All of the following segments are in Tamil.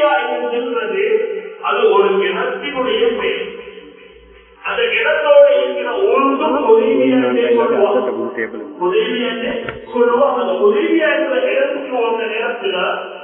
ஹுதைபியா என்று சொல்றது அது ஒரு கிணத்தினுடைய பெயர் அந்த கிணத்தோடு இருக்கிற ஒன்றும் ஹுதைபியா என்றே சொல்லுவாங்க ஹுதைபியா என்றே சொல்லுவாங்க அந்த ஹுதைபியா என்ற இடத்துக்கு வந்த நேரத்துல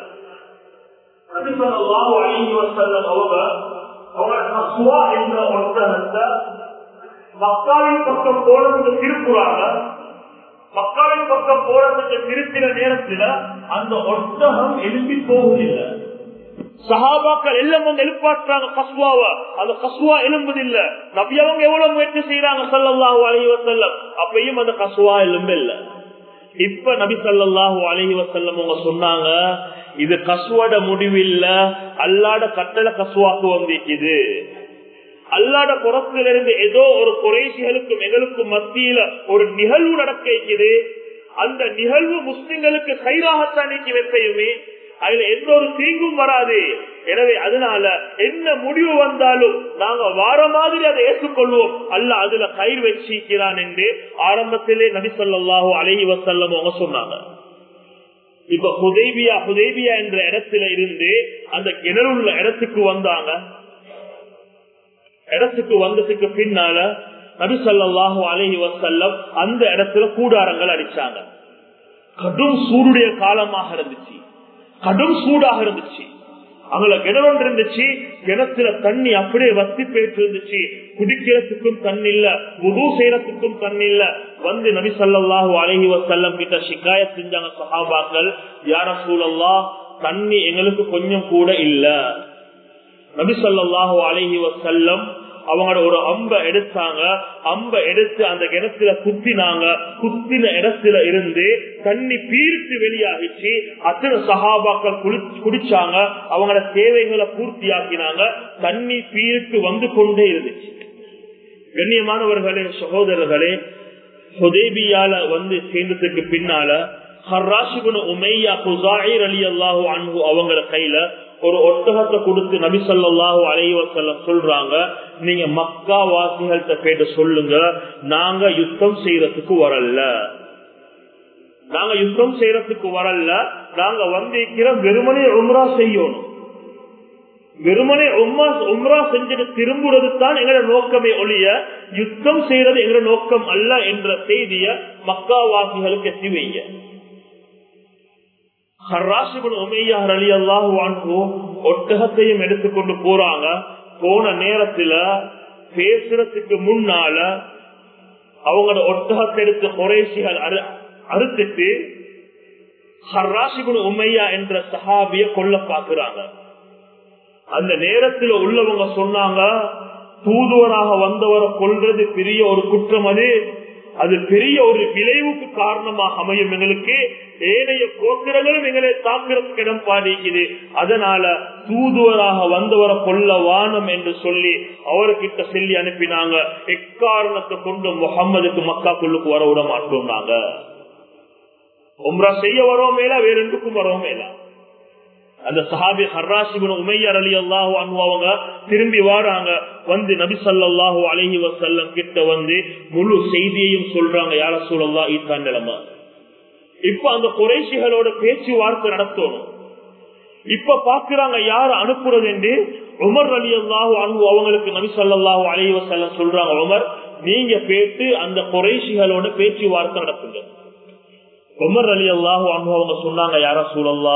நபிசல்லாஹு அலைஹி வஸல்லம் அவங்க அவங்க தஸ்வா என்ற ஒட்டகத்தை மக்காவின் பக்கம் போறதுக்கு திருப்புறாங்க மக்காவின் பக்கம் போறதுக்கு திருத்தின நேரத்துல அந்த ஒட்டகம் எழுப்பி போவதில்லை சஹாபாக்கள் எல்லாம் வந்து எழுப்பாட்டுறாங்க கஸ்வாவ அந்த கஸ்வா எழும்புதில்ல நபி அவங்க எவ்வளவு முயற்சி செய்யறாங்க சல்லல்லாஹு அலைஹி வஸல்லம் அப்பயும் அந்த கஸ்வா எலும்பு இல்ல இப்ப நபி சல்லாஹூ அலஹி வசல்லம் அவங்க சொன்னாங்க இது கசுவோட முடிவில்ல அல்லாட கட்டளை கசுவாக்கு வந்திருக்குது அல்லாட புறத்துல இருந்து ஏதோ ஒரு குறைசிகளுக்கும் எங்களுக்கும் மத்தியில ஒரு நிகழ்வு நடக்க இருக்குது அந்த நிகழ்வு முஸ்லிம்களுக்கு கைராகத்தான் நீக்கி வைப்பையுமே அதுல எந்த ஒரு தீங்கும் வராது எனவே அதனால என்ன முடிவு வந்தாலும் நாங்க வார மாதிரி அதை ஏற்றுக்கொள்வோம் அல்ல அதுல கயிறு வச்சிக்கிறான் என்று ஆரம்பத்திலே நபி சொல்லாஹு அலஹி வசல்லம் அவங்க சொன்னாங்க இப்ப ஹுதேபியா ஹுதேபியா என்ற இடத்துல இருந்து அந்த கிணறுள்ள இடத்துக்கு வந்தாங்க இடத்துக்கு வந்ததுக்கு பின்னால நபி சொல்லாஹு அலஹி வசல்லம் அந்த இடத்துல கூடாரங்கள் அடிச்சாங்க கடும் சூருடைய காலமாக இருந்துச்சு கடும் சூடாக இருந்துச்சு அங்க கிணறு இருந்துச்சு கிணத்துல தண்ணி அப்படியே வத்தி போயிட்டு இருந்துச்சு குடிக்கிறதுக்கும் தண்ணி இல்ல உது செய்யறதுக்கும் தண்ணி இல்ல வந்து நபி சல்லாஹூ அலஹி வசல்லம் கிட்ட ஷிக்காய செஞ்சாங்க சஹாபாக்கள் யார சூழல்லா தண்ணி எங்களுக்கு கொஞ்சம் கூட இல்ல நபி சல்லாஹூ அலஹி வசல்லம் அவங்களோட ஒரு அம்ப எடுத்தாங்க அம்ப எடுத்து அந்த இடத்துல குத்தினாங்க குத்தின இடத்துல இருந்து தண்ணி பீரிட்டு வெளியாகிச்சு அத்தனை சகாபாக்கள் குடிச்சாங்க அவங்களோட தேவைகளை பூர்த்தி ஆக்கினாங்க தண்ணி பீரிட்டு வந்து கொண்டே இருந்துச்சு கண்ணியமானவர்களே சகோதரர்களே ஹுதேபியால வந்து சேர்ந்ததுக்கு பின்னால ஹர்ராஷிபுன் உமையா குசாயிர் அலி அல்லாஹூ அன்பு அவங்கள கையில ஒரு ஒட்டகத்தை கொடுத்து நபி சொல்லாஹு அலைவசல்லம் சொல்றாங்க நீங்க மக்கா வாசிகள்கிட்ட கேட்டு சொல்லுங்க நாங்க யுத்தம் செய்யறதுக்கு வரல நாங்க யுத்தம் செய்யறதுக்கு வரல நாங்க வந்திருக்கிற வெறுமனே உம்ரா செய்யணும் வெறுமனே உம்மா உம்ரா செஞ்சுட்டு திரும்புறது தான் எங்களோட நோக்கமே ஒழிய யுத்தம் செய்யறது எங்களோட நோக்கம் அல்ல என்ற செய்திய மக்காவாசிகளுக்கு எத்தி வைங்க ஒட்டகத்தையும் எடுத்துக்கொண்டு போறாங்க போன நேரத்துல பேசுறதுக்கு முன்னால அவங்களோட ஒட்டகத்தை எடுத்து குறைசிகள் அறுத்துட்டு ஹர்ராசிபுன் உமையா என்ற சஹாபிய கொல்ல பாக்குறாங்க அந்த நேரத்தில் உள்ளவங்க சொன்னாங்க தூதுவராக வந்தவரை கொல்றது பெரிய ஒரு குற்றம் அது அது பெரிய ஒரு விளைவுக்கு காரணமாக அமையும் எங்களுக்கு ஏனைய கோத்திரங்களும் எங்களை தாக்குறதுக்கு இடம் பாடிக்குது அதனால தூதுவராக வந்தவரை கொல்ல வானம் என்று சொல்லி அவர்கிட்ட சொல்லி அனுப்பினாங்க எக்காரணத்தை கொண்டு முகம்மதுக்கு மக்காக்குள்ளுக்கு வர விட மாட்டோம் நாங்க உம்ரா செய்ய வரோம் மேல வேற எதுக்கும் வரோம் மேல அந்த சஹாபி ஹர்ராசிபுன் உமையர் அலி அல்லாஹு அவங்க திரும்பி வாராங்க வந்து நபி சல்லாஹூ அலஹி வசல்லம் கிட்ட வந்து முழு செய்தியையும் சொல்றாங்க யார சூழல்லா ஈத்தான் நிலைமை இப்ப அந்த குறைசிகளோட பேச்சுவார்த்தை நடத்தணும் இப்ப பாக்குறாங்க யார் அனுப்புறது என்று உமர் அலி அல்லாஹூ அன்பு அவங்களுக்கு நபி சல்லாஹூ அலஹி வசல்லம் சொல்றாங்க உமர் நீங்க பேட்டு அந்த குறைசிகளோட பேச்சுவார்த்தை நடத்துங்க உமர் அலி அல்லாஹூ அன்பு அவங்க சொன்னாங்க யார சூழல்லா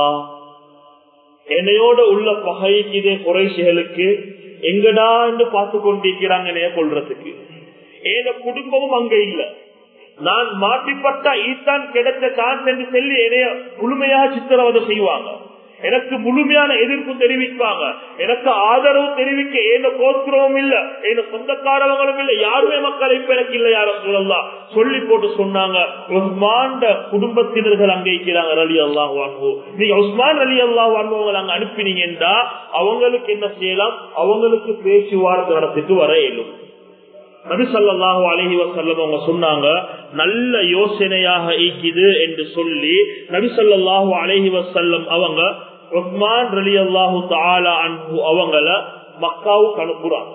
என்னையோட உள்ள பகைக்குதே குறைசிகளுக்கு எங்கடா என்று பார்த்து கொண்டிருக்கிறாங்க என்னைய கொள்றதுக்கு ஏன குடும்பமும் அங்க இல்ல நான் மாட்டிப்பட்ட ஈத்தான் கிடைச்ச சான்ஸ் என்று சொல்லி என்னைய முழுமையாக சித்திரவதை செய்வாங்க எனக்கு முழுமையான எதிர்ப்பு தெரிவிப்பாங்க எனக்கு ஆதரவு தெரிவிக்க ஏன கோத்திரமும் இல்ல ஏன சொந்தக்காரவங்களும் இல்ல யாருமே மக்கள் இப்ப எனக்கு இல்ல யாரும் சொல்லலாம் சொல்லி போட்டு சொன்னாங்க உஸ்மான் குடும்பத்தினர்கள் அங்க இருக்கிறாங்க அலி அல்லாஹ் வாங்குவோ நீங்க உஸ்மான் அலி அல்லாஹ் வாங்குவவங்க அங்க அனுப்பினீங்கன்னா அவங்களுக்கு என்ன செய்யலாம் அவங்களுக்கு பேச்சுவார்த்தை நடத்திட்டு வர இயலும் நபிசல்லாஹு அலஹி வசல்லம் அவங்க சொன்னாங்க நல்ல யோசனையாக ஈக்குது என்று சொல்லி நபிசல்லாஹு அலஹி வசல்லம் அவங்க உஸ்மான் ரலி அல்லாஹு தாலா அன்பு அவங்கள மக்காவுக்கு அனுப்புறாங்க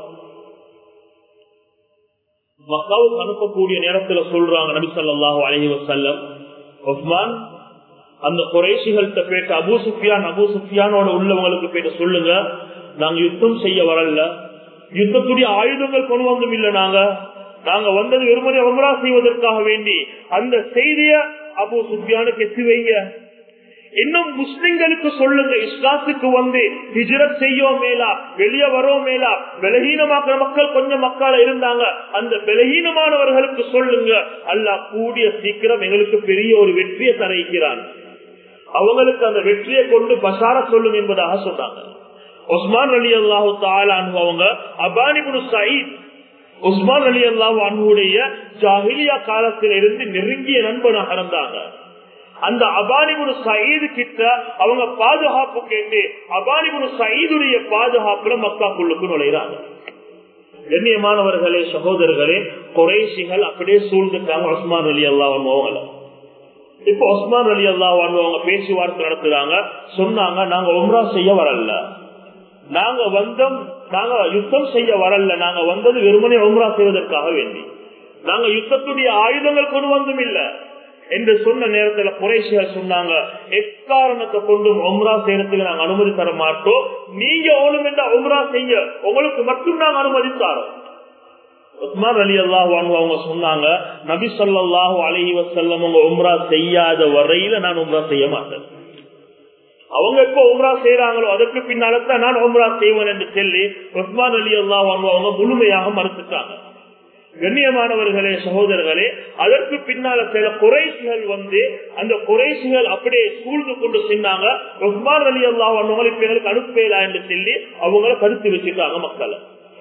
மக்காவுக்கு அனுப்பக்கூடிய நேரத்துல சொல்றாங்க நபி சொல்லாஹு அலஹி வசல்லம் உஸ்மான் அந்த குறைசிகள்கிட்ட போயிட்டு அபு சுஃபியான் அபு சுஃபியானோட உள்ளவங்களுக்கு போயிட்டு சொல்லுங்க நாங்க யுத்தம் செய்ய வரல யுத்தத்துடைய ஆயுதங்கள் கொண்டு வந்தும் இல்ல நாங்க நாங்க வந்தது வெறுமனே உமரா செய்வதற்காக வேண்டி அந்த செய்திய அபு சுஃபியானுக்கு எத்தி வைங்க இன்னும் முஸ்லிம்களுக்கு சொல்லுங்க இஸ்லாத்துக்கு வந்து ஹிஜரத் செய்யோ மேலா வெளியே வரோ மேலா பலகீனமாக்குற மக்கள் கொஞ்சம் மக்கள் இருந்தாங்க அந்த பலகீனமானவர்களுக்கு சொல்லுங்க அல்லா கூடிய சீக்கிரம் எங்களுக்கு பெரிய ஒரு வெற்றியை தரைக்கிறான் அவங்களுக்கு அந்த வெற்றியை கொண்டு பசார சொல்லுங்க என்பதாக சொன்னாங்க உஸ்மான் அலி அல்லாஹு அவங்க அபானிபுரு சயீத் உஸ்மான் அலி அல்லாஹு அன்புடைய ஜாகிலியா காலத்தில் இருந்து நெருங்கிய நண்பனாக இருந்தாங்க அந்த அபானிபுரு சயீது கிட்ட அவங்க பாதுகாப்பு கேட்டு அபானிபுரு சயீதுடைய பாதுகாப்புல மக்காக்குள்ளுக்கு நுழைகிறாங்க கண்ணியமானவர்களே சகோதரர்களே குறைசிகள் அப்படியே சூழ்ந்துட்டாங்க உஸ்மான் அலி அல்லா அவங்கள இப்ப உஸ்மான் அலி அல்லா அவங்க பேச்சுவார்த்தை நடத்துறாங்க சொன்னாங்க நாங்க உம்ரா செய்ய வரல நாங்க வந்தோம் நாங்க யுத்தம் செய்ய வரல நாங்க வந்தது வெறுமனே உம்ரா செய்வதற்காக வேண்டி நாங்க யுத்தத்துடைய ஆயுதங்கள் கொண்டு வந்தும் இல்லை என்று சொன்ன நேரத்தில் குறைசிகள் சொன்னாங்க எக்காரணத்தை கொண்டும் ஒம்ரா செய்யறதுக்கு நாங்க அனுமதி தர மாட்டோம் நீங்க ஓணும் என்ற ஒம்ரா செய்ய உங்களுக்கு மட்டும் நாங்க அனுமதி தரோம் உஸ்மான் அலி அல்லாஹ் அவங்க சொன்னாங்க நபி சொல்லாஹு அலஹி வசல்லம் உங்க உம்ரா செய்யாத வரையில நான் உம்ரா செய்ய மாட்டேன் அவங்க எப்ப உம்ரா செய்யறாங்களோ அதற்கு பின்னால்தான் நான் உம்ரா செய்வேன் என்று சொல்லி உஸ்மான் அலி அல்லாஹ் அவங்க முழுமையாக மறுத்துட்டாங்க கண்ணியமானவர்களே சகோதரர்களே அதற்கு பின்னால சில குறைசிகள் வந்து அந்த குறைசிகள் அப்படியே சூழ்ந்து கொண்டு சென்றாங்க உஸ்மான் அலி அல்லா அவங்களுக்கு எங்களுக்கு அனுப்பலா என்று சொல்லி அவங்கள கருத்து வச்சுட்டாங்க மக்களை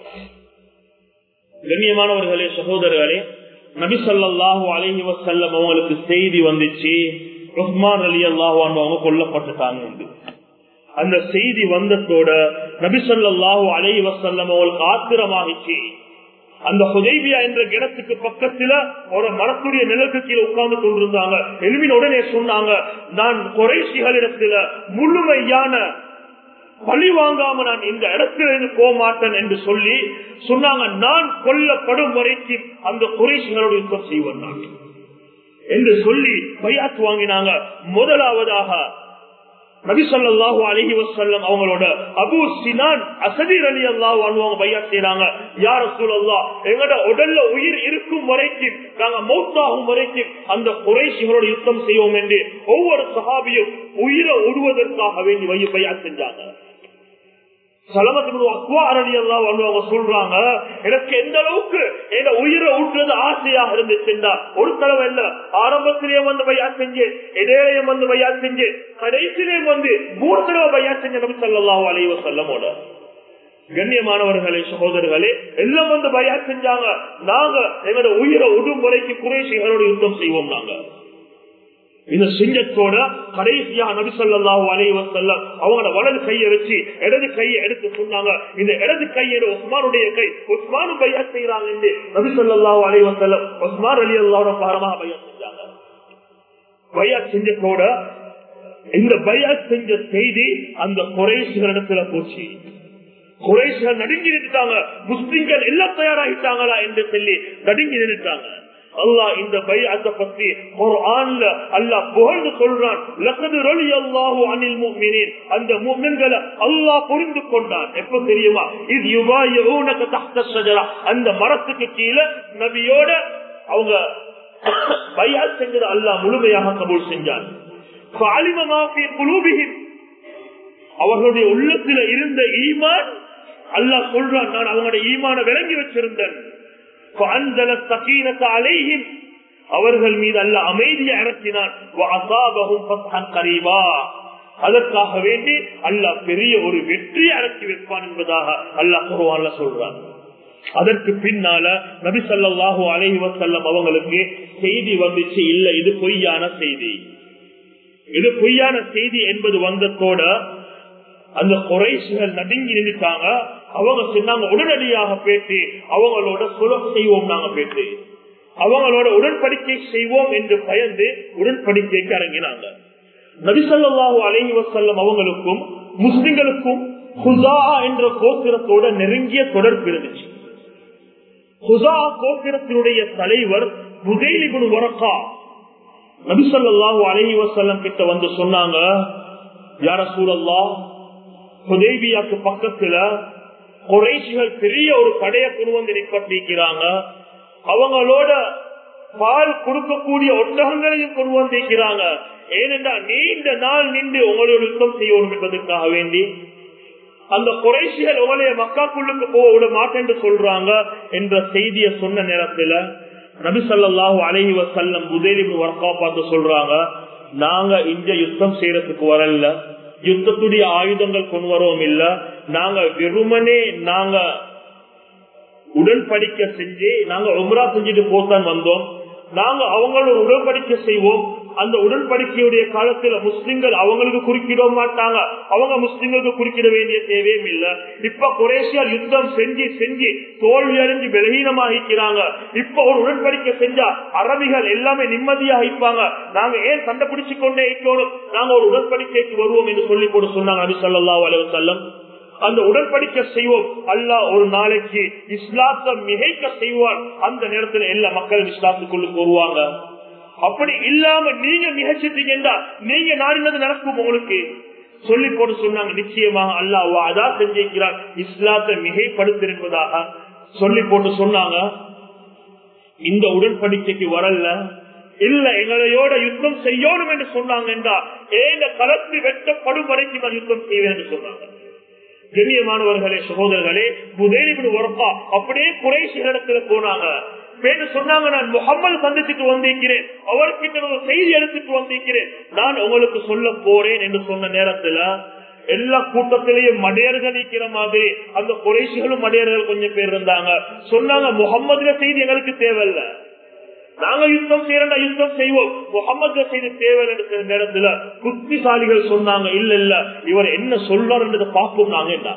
கண்ணியமானவர்களே சகோதரர்களே நபி சொல்லாஹு அலஹி வசல்லம் அவங்களுக்கு செய்தி வந்துச்சு உஸ்மான் அலி அல்லாஹு அவங்க கொல்லப்பட்டுட்டாங்க அந்த செய்தி வந்ததோட நபி சொல்லாஹு அலஹி வசல்லம் அவங்களுக்கு ஆத்திரமாகிச்சு அந்த ஹுதைபியா என்ற கிணத்துக்கு பக்கத்துல ஒரு மரத்துடைய நிலக்கு கீழே உட்கார்ந்து கொண்டிருந்தாங்க எலுமின் உடனே சொன்னாங்க நான் குறைசிகளிடத்துல முழுமையான பழி வாங்காம நான் இந்த இடத்துல இருந்து போக மாட்டேன் என்று சொல்லி சொன்னாங்க நான் கொல்லப்படும் வரைக்கும் அந்த குறைசிகளோட யுத்தம் செய்வேன் நான் என்று சொல்லி பையாத்து வாங்கினாங்க முதலாவதாக நபிசல்லாஹு அலஹி வசல்லம் அவங்களோட அபு சினான் அசதீர் அலி அல்லாஹ் அவங்க பையா செய்யறாங்க யார சூழல்லா எங்கட உடல்ல உயிர் இருக்கும் வரைக்கும் நாங்க மௌத்தாகும் வரைக்கும் அந்த குறைசிகளோட யுத்தம் செய்வோம் என்று ஒவ்வொரு சகாபியும் உயிரை உடுவதற்காக வேண்டி வை பையா செஞ்சாங்க சொல்றாங்க எனக்கு எந்த அளவுக்கு என்ன உயிரை ஊற்றுறது ஆசையாக இருந்துச்சுண்டா ஒரு தடவை இல்ல ஆரம்பத்திலேயே வந்து பையா செஞ்சேன் இடையிலையும் வந்து பையா செஞ்சேன் கடைசியிலேயும் வந்து மூணு தடவை பையா செஞ்ச நபி சொல்லாஹு அலைவ சொல்லமோட கண்ணியமானவர்களே சகோதரர்களே எல்லாம் வந்து பயா செஞ்சாங்க நாங்க எங்களோட உயிரை உடும் வரைக்கு குறைசிகளோட யுத்தம் செய்வோம் நாங்க இந்த சிங்கத்தோட கடைசியா நபி சொல்லாஹு அலைவ செல்ல அவங்களோட வலது கையை வச்சு இடது கையை எடுத்து சொன்னாங்க இந்த இடது கையோட உஸ்மானுடைய கை உஸ்மானு பையா செய்யறாங்க என்று நபி சொல்லாஹு அலைவ செல்ல உஸ்மான் அலி அல்லாவோட பாரமாக பையா செஞ்சாங்க பையா செஞ்சத்தோட இந்த பையா செஞ்ச செய்தி அந்த குறைசிகளிடத்துல போச்சு குறைசிகள் நடுங்கி நின்றுட்டாங்க முஸ்லிம்கள் எல்லாம் தயாராகிட்டாங்களா என்று சொல்லி நடுங்கி நின்றுட்டாங்க அல்லாஹ் இந்த பைஅத்தை பத்தி ஒரு ஆண்ல அல்லாஹ் புகழ்ந்து சொல்றான் லக்கது ரலி அல்லாஹு அனில் முஃமினீன் அந்த முஃமின்களை அல்லாஹ் புரிந்து கொண்டான் எப்ப தெரியுமா இது யுபாயிஊனக தஹ்த ஷஜரா அந்த மரத்துக்கு கீழே நபியோட அவங்க பைஅத் செஞ்சது அல்லாஹ் முழுமையாக கபூல் செஞ்சான் فعلم ما في قلوبهم அவர்களுடைய உள்ளத்துல இருந்த ஈமான் அல்லாஹ் சொல்றான் நான் அவங்களுடைய ஈமான விளங்கி வச்சிருந்தேன் அலைஹிம் அவர்கள் மீது அல்ல அமைதியை இறக்கினான் அதற்காக வேண்டி அல்லாஹ் பெரிய ஒரு வெற்றி அடக்கி வைப்பான் என்பதாக அல்லாஹ் குருவான்ல சொல்றான் அதற்கு பின்னால நபி சொல்லாஹு அலஹி வசல்லம் அவங்களுக்கு செய்தி வந்துச்சு இல்ல இது பொய்யான செய்தி இது பொய்யான செய்தி என்பது வந்ததோட அந்த குறைசுகள் நடுங்கி நின்றுட்டாங்க அவங்க சொன்னாங்க உடனடியாக பேசி அவங்களோட சுலம் செய்வோம் நாங்க பேசி அவங்களோட உடன்படிக்கை செய்வோம் என்று பயந்து உடன்படிக்கைக்கு இறங்கினாங்க நபிசல்லாஹு அலஹி வசல்லம் அவங்களுக்கும் முஸ்லிம்களுக்கும் ஹுசா என்ற கோத்திரத்தோட நெருங்கிய தொடர்பு இருந்துச்சு ஹுசா கோத்திரத்தினுடைய தலைவர் புதைலிபுன் வரக்கா நபிசல்லாஹு அலஹி வசல்லம் கிட்ட வந்து சொன்னாங்க யார சூழல்லா ஹுதேபியாக்கு பக்கத்துல குறைசிகள் பெரிய ஒரு படைய கொண்டு வந்து நிற்பட்டிருக்கிறாங்க அவங்களோட பால் கொடுக்கக்கூடிய ஒட்டகங்களையும் கொண்டு வந்திருக்கிறாங்க ஏனென்றால் நீண்ட நாள் நின்று உங்களோட யுத்தம் செய்யணும் என்பதற்காக வேண்டி அந்த குறைசிகள் உங்களைய மக்காக்குள்ளுக்கு போக விட மாட்டேன் சொல்றாங்க என்ற செய்தியை சொன்ன நேரத்துல நபிசல்லாஹு அலஹி வசல்லம் உதவி வர்க்கா பார்த்து சொல்றாங்க நாங்க இங்க யுத்தம் செய்யறதுக்கு வரல யுத்தத்துடைய ஆயுதங்கள் கொண்டு வரவும் இல்ல நாங்க வெறுமனே நாங்க உடன்படிக்கை செஞ்சு நாங்க உம்ரா செஞ்சுட்டு போத்தான் வந்தோம் நாங்க அவங்களோட உடன்படிக்கை செய்வோம் அந்த உடன்படிக்கையுடைய காலத்துல முஸ்லிம்கள் அவங்களுக்கு குறுக்கிட மாட்டாங்க அவங்க முஸ்லிம்களுக்கு குறுக்கிட வேண்டிய தேவையும் இல்ல இப்ப குரேஷியா யுத்தம் செஞ்சு செஞ்சு தோல்வி அடைஞ்சு பலகீனமாகிக்கிறாங்க இப்ப ஒரு உடன்படிக்கை செஞ்சா அரபிகள் எல்லாமே நிம்மதியாக இருப்பாங்க நாங்க ஏன் சண்டை பிடிச்சு கொண்டே இருக்கணும் நாங்க ஒரு உடன்படிக்கைக்கு வருவோம் என்று சொல்லி போட்டு சொன்னாங்க நபி சொல்லா அலுவலம் அந்த உடன்படிக்கை செய்வோம் அல்ல ஒரு நாளைக்கு இஸ்லாத்தை மிகைக்க செய்வார் அந்த நேரத்தில் எல்லா மக்களும் இஸ்லாத்துக்குள்ளுக்கு வருவாங்க அப்படி இல்லாம நீங்க மிகச்சிட்டீங்கன்னா நீங்க நாடினது நடக்கும் உங்களுக்கு சொல்லி போட்டு சொன்னாங்க நிச்சயமாக அல்லாஹ் அதான் செஞ்சிருக்கிறார் இஸ்லாத்தை மிகைப்படுத்திருப்பதாக சொல்லி போட்டு சொன்னாங்க இந்த உடன்படிக்கைக்கு வரல இல்ல எங்களையோட யுத்தம் செய்யணும் என்று சொன்னாங்க என்றா ஏங்க கலந்து வெட்டப்படும் வரைக்கும் நான் யுத்தம் செய்வேன் என்று சொன்னாங்க கண்ணியமானவர்களே சகோதரர்களே புதேலிபின் உரப்பா அப்படியே குறைசி இடத்துல போனாங்க பேரு சொன்னாங்க நான் முகம்மது சந்திச்சுட்டு வந்திருக்கிறேன் அவர்கிட்ட ஒரு செய்தி எடுத்துட்டு வந்திருக்கிறேன் நான் உங்களுக்கு சொல்ல போறேன் என்று சொன்ன நேரத்துல எல்லா கூட்டத்திலையும் மடையர்கள் நிக்கிற மாதிரி அந்த குறைசிகளும் மடையர்கள் கொஞ்சம் பேர் இருந்தாங்க சொன்னாங்க முகம்மதுல செய்தி எங்களுக்கு தேவையில்ல நாங்க யுத்தம் செய்யறா யுத்தம் செய்வோம் முகமது செய்தி தேவை என்ற நேரத்துல புத்திசாலிகள் சொன்னாங்க இல்ல இல்ல இவர் என்ன சொல்றாருன்றதை பார்ப்போம் நாங்க என்ன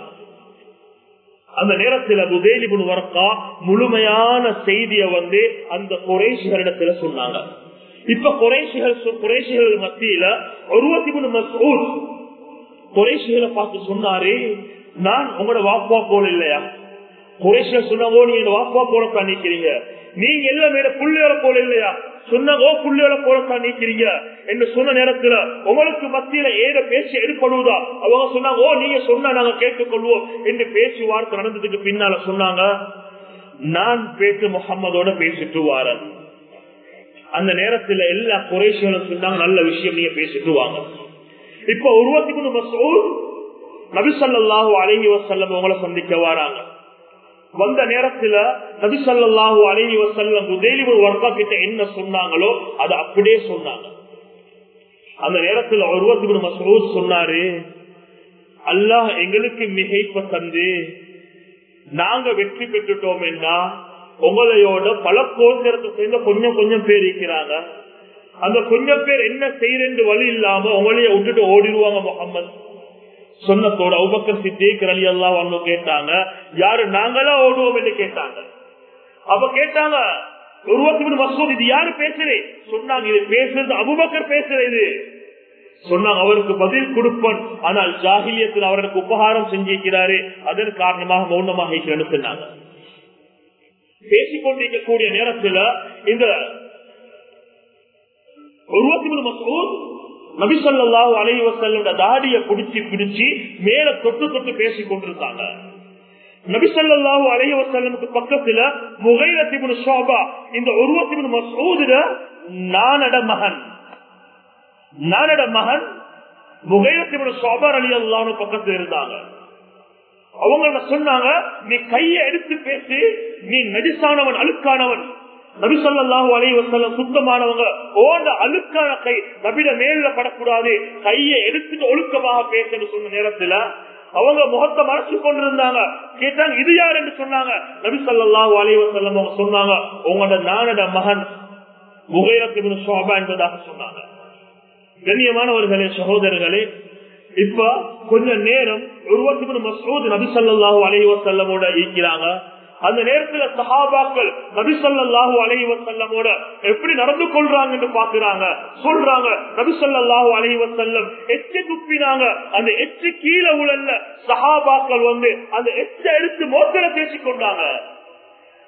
அந்த நேரத்தில் புதேலிபுன் வரக்கா முழுமையான செய்திய வந்து அந்த குறைசிகளிடத்துல சொன்னாங்க இப்ப குறைசிகள் குறைசிகள் மத்தியில ஒருவத்தி மசூத் குறைசிகளை பார்த்து சொன்னாரு நான் உங்களோட வாப்பா போல இல்லையா குறைசிகள் சொன்னாவோ நீங்க வாப்பா போலத்தான் நிக்கிறீங்க நீங்க எல்லாம் மேல புள்ளியோட போல இல்லையா சொன்னதோ புள்ளியோட போலத்தான் நீக்கிறீங்க என்று சொன்ன நேரத்துல உங்களுக்கு மத்தியில ஏத பேச்சு ஏற்படுவதா அவங்க சொன்னாங்க ஓ நீங்க சொன்னா நாங்க கேட்டுக்கொள்வோம் என்று பேச்சுவார்த்தை நடந்ததுக்கு பின்னால சொன்னாங்க நான் பேச்சு முகம்மதோட பேசிட்டு வாரன் அந்த நேரத்துல எல்லா குறைசிகளும் சொன்னாங்க நல்ல விஷயம் நீங்க பேசிட்டு வாங்க இப்ப உருவத்தி மூணு மசூர் நபிசல்லாஹு அழகி வசல்லம் உங்களை சந்திக்க வராங்க வந்த நேரத்துல நபிசல்லாஹு அழகி வசல்லம் உதயலிபுர் வர்க்கா கிட்ட என்ன சொன்னாங்களோ அதை அப்படியே சொன்னாங்க அந்த நேரத்துல உருவத்தி மசூத் சொன்னாரு அல்லாஹ் எங்களுக்கு மிகைப்ப தந்து நாங்க வெற்றி பெற்றுட்டோம் என்றா உங்களையோட பல கோத்திரத்தை சேர்ந்த கொஞ்சம் கொஞ்சம் பேர் இருக்கிறாங்க அந்த கொஞ்சம் பேர் என்ன செய்யறது வழி இல்லாம உங்களைய விட்டுட்டு ஓடிடுவாங்க முகம்மது சொன்னத்தோட அவுபக்கர் சித்திக் அலி எல்லாம் வந்து கேட்டாங்க யாரு நாங்களா ஓடுவோம் என்று கேட்டாங்க அப்ப கேட்டாங்க உருவத்தி மசூத் இது யாரு பேசுறேன் சொன்னாங்க இது பேசுறது அபுபக்கர் பேசுறது சொன்னாங்க அவருக்கு பதில் கொடுப்பன் ஆனால் ஜாகிலியத்தில் அவருக்கு உபகாரம் செஞ்சிருக்கிறாரு அதன் காரணமாக மௌனமாக இருக்கிறேன்னு சொன்னாங்க பேசிக்கொண்டிருக்கக்கூடிய நேரத்தில் இந்த நபிசல்லாஹு அலைவசல்லோட தாடிய பிடிச்சி பிடிச்சி மேல தொட்டு தொட்டு பேசிக் கொண்டிருந்தாங்க நபிசல்லாஹு அலைவசல்லமுக்கு பக்கத்துல முகைரத்திபுன் ஷோபா இந்த உருவத்திபுன் மசூதுல நானட மகன் நானட மகன் முகைரத்திபுன் ஷோபா அலி அல்லான்னு பக்கத்துல இருந்தாங்க அவங்க சொன்னாங்க நீ கையை எடுத்து பேசி நீ நடிசானவன் அழுக்கானவன் நபிசல்லாஹு அலைவசல்ல சுத்தமானவங்க ஓண்ட அழுக்கான கை நபிட மேல படக்கூடாது கையை எடுத்துட்டு ஒழுக்கமாக பேசன்னு சொன்ன நேரத்துல அவங்க முகத்தை மறைச்சு கொண்டிருந்தாங்க கேட்டாங்க இது யார் என்று சொன்னாங்க நபி சொல்லாஹு அலைவசல்லம் அவங்க சொன்னாங்க உங்களோட நானட மகன் முகைரத்தின் சோபா என்பதாக சொன்னாங்க கண்ணியமானவர்களே சகோதரர்களே இப்ப கொஞ்ச நேரம் ஒருவத்துக்கு மசூத் நபி சொல்லாஹு அலைவசல்லமோட இருக்கிறாங்க அந்த நேரத்துல சஹாபாக்கள் நபிசல்லாஹு அலைவசல்லமோட எப்படி நடந்து கொள்றாங்க என்று பாக்குறாங்க சொல்றாங்க நபிசல்லாஹு அலைவசல்லம் எச்சு துப்பினாங்க அந்த எச்சு கீழே உழல்ல சஹாபாக்கள் வந்து அந்த எச்ச எடுத்து மோத்தர பேசிக் கொண்டாங்க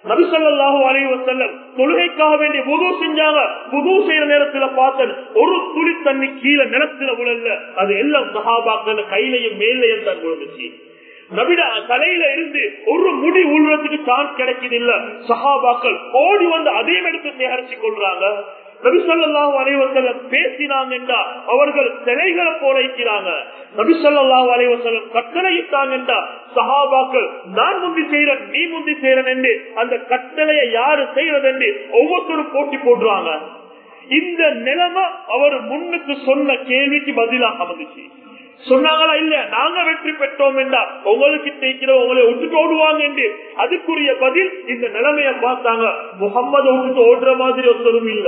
நபிசல்லாஹு அலைவ செல்லம் தொழுகைக்காக வேண்டிய புது செஞ்சாங்க புது செய்யற நேரத்துல பார்த்தேன் ஒரு துளி தண்ணி கீழே நிலத்துல விழல அது எல்லாம் சகாபாக்கள் கையிலையும் மேலையும் தான் விழுந்துச்சு நபிட தலையில இருந்து ஒரு முடி உள்றதுக்கு சான்ஸ் கிடைக்குது இல்ல சகாபாக்கள் ஓடி வந்து அதே எடுத்து சேகரிச்சு கொள்றாங்க நபிசல்லாஹு அலைவசல்லம் பேசினாங்கன்றா அவர்கள் சிலைகளை போல இருக்கிறாங்க நபிசல்லாஹு அலைவசல்லம் கட்டளையிட்டாங்கன்றா சஹாபாக்கள் நான் முந்தி செய்யறேன் நீ முந்தி செய்யறேன் என்று அந்த கட்டளையை யாரு செய்யறது என்று ஒவ்வொருத்தரும் போட்டி போடுறாங்க இந்த நிலைமை அவர் முன்னுக்கு சொன்ன கேள்விக்கு பதிலாக வந்துச்சு சொன்னாங்களா இல்ல நாங்க வெற்றி பெற்றோம் என்றா உங்களுக்கு தேய்க்கிறோம் உங்களை விட்டுட்டு ஓடுவாங்க என்று அதுக்குரிய பதில் இந்த நிலைமைய பார்த்தாங்க முகம்மது விட்டுட்டு ஓடுற மாதிரி ஒருத்தரும் இல்ல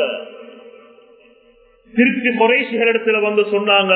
திருச்சி குறைசிகள் இடத்துல வந்து சொன்னாங்க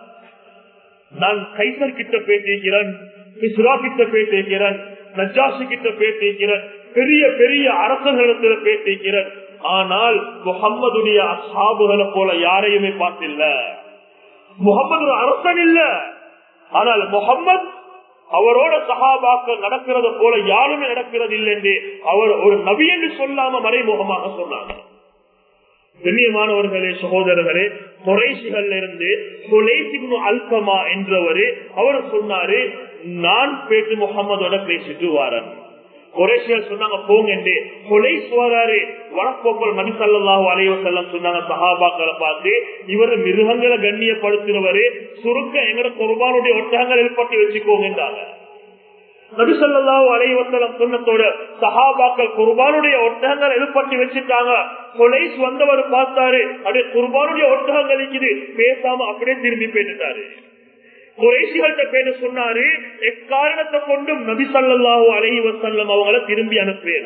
நான் கைசர் கிட்ட பேசிக்கிறேன் இஸ்ரா கிட்ட பேசிக்கிறேன் நஜாசி கிட்ட பேசிக்கிறேன் பெரிய பெரிய அரசர்களிடத்துல பேசிக்கிறேன் ஆனால் முகம்மதுடைய அசாபுகளை போல யாரையுமே பார்த்தில்ல முகமது ஒரு அரசன் இல்ல ஆனால் முகம்மது அவரோட சகாபாக்கள் நடக்கிறது போல யாருமே நடக்கிறது இல்லை என்று அவர் ஒரு நபி என்று சொல்லாம மறைமுகமாக சொன்னாங்க கண்ணியமானவர்களே சகோதரர்களே குறைசிகள் இருந்து அல்கமா என்றவரு அவர் சொன்னாரு நான் பேட்டு முகமதோட பேசிட்டு வாரன் குறைசியல் சொன்னாங்க போங்க என்று கொலைஸ் வராரு வடப்போக்கல் நபி சல்லாஹூ அலைவ செல்லம் சொன்னாங்க சஹாபாக்களை பார்த்து இவர் மிருகங்களை கண்ணியப்படுத்தினவரு சுருக்க எங்கட குர்பானுடைய ஒட்டகங்கள் ஏற்பட்டு வச்சுக்கோங்க என்றாங்க நபி சொல்லாஹூ அலைவசலம் சொன்னதோட சஹாபாக்கள் குர்பானுடைய ஒட்டகங்கள் எழுப்பட்டி வச்சுட்டாங்க கொலைஸ் வந்தவர் பார்த்தாரு அப்படியே குர்பானுடைய ஒட்டகங்கள் இருக்குது பேசாம அப்படியே திரும்பி போயிட்டாரு குறைசிகள்கிட்ட பேரு சொன்னாரு எக்காரணத்தை கொண்டும் நபி சல்லாஹூ அலஹி வசல்லம் அவங்கள திரும்பி அனுப்பல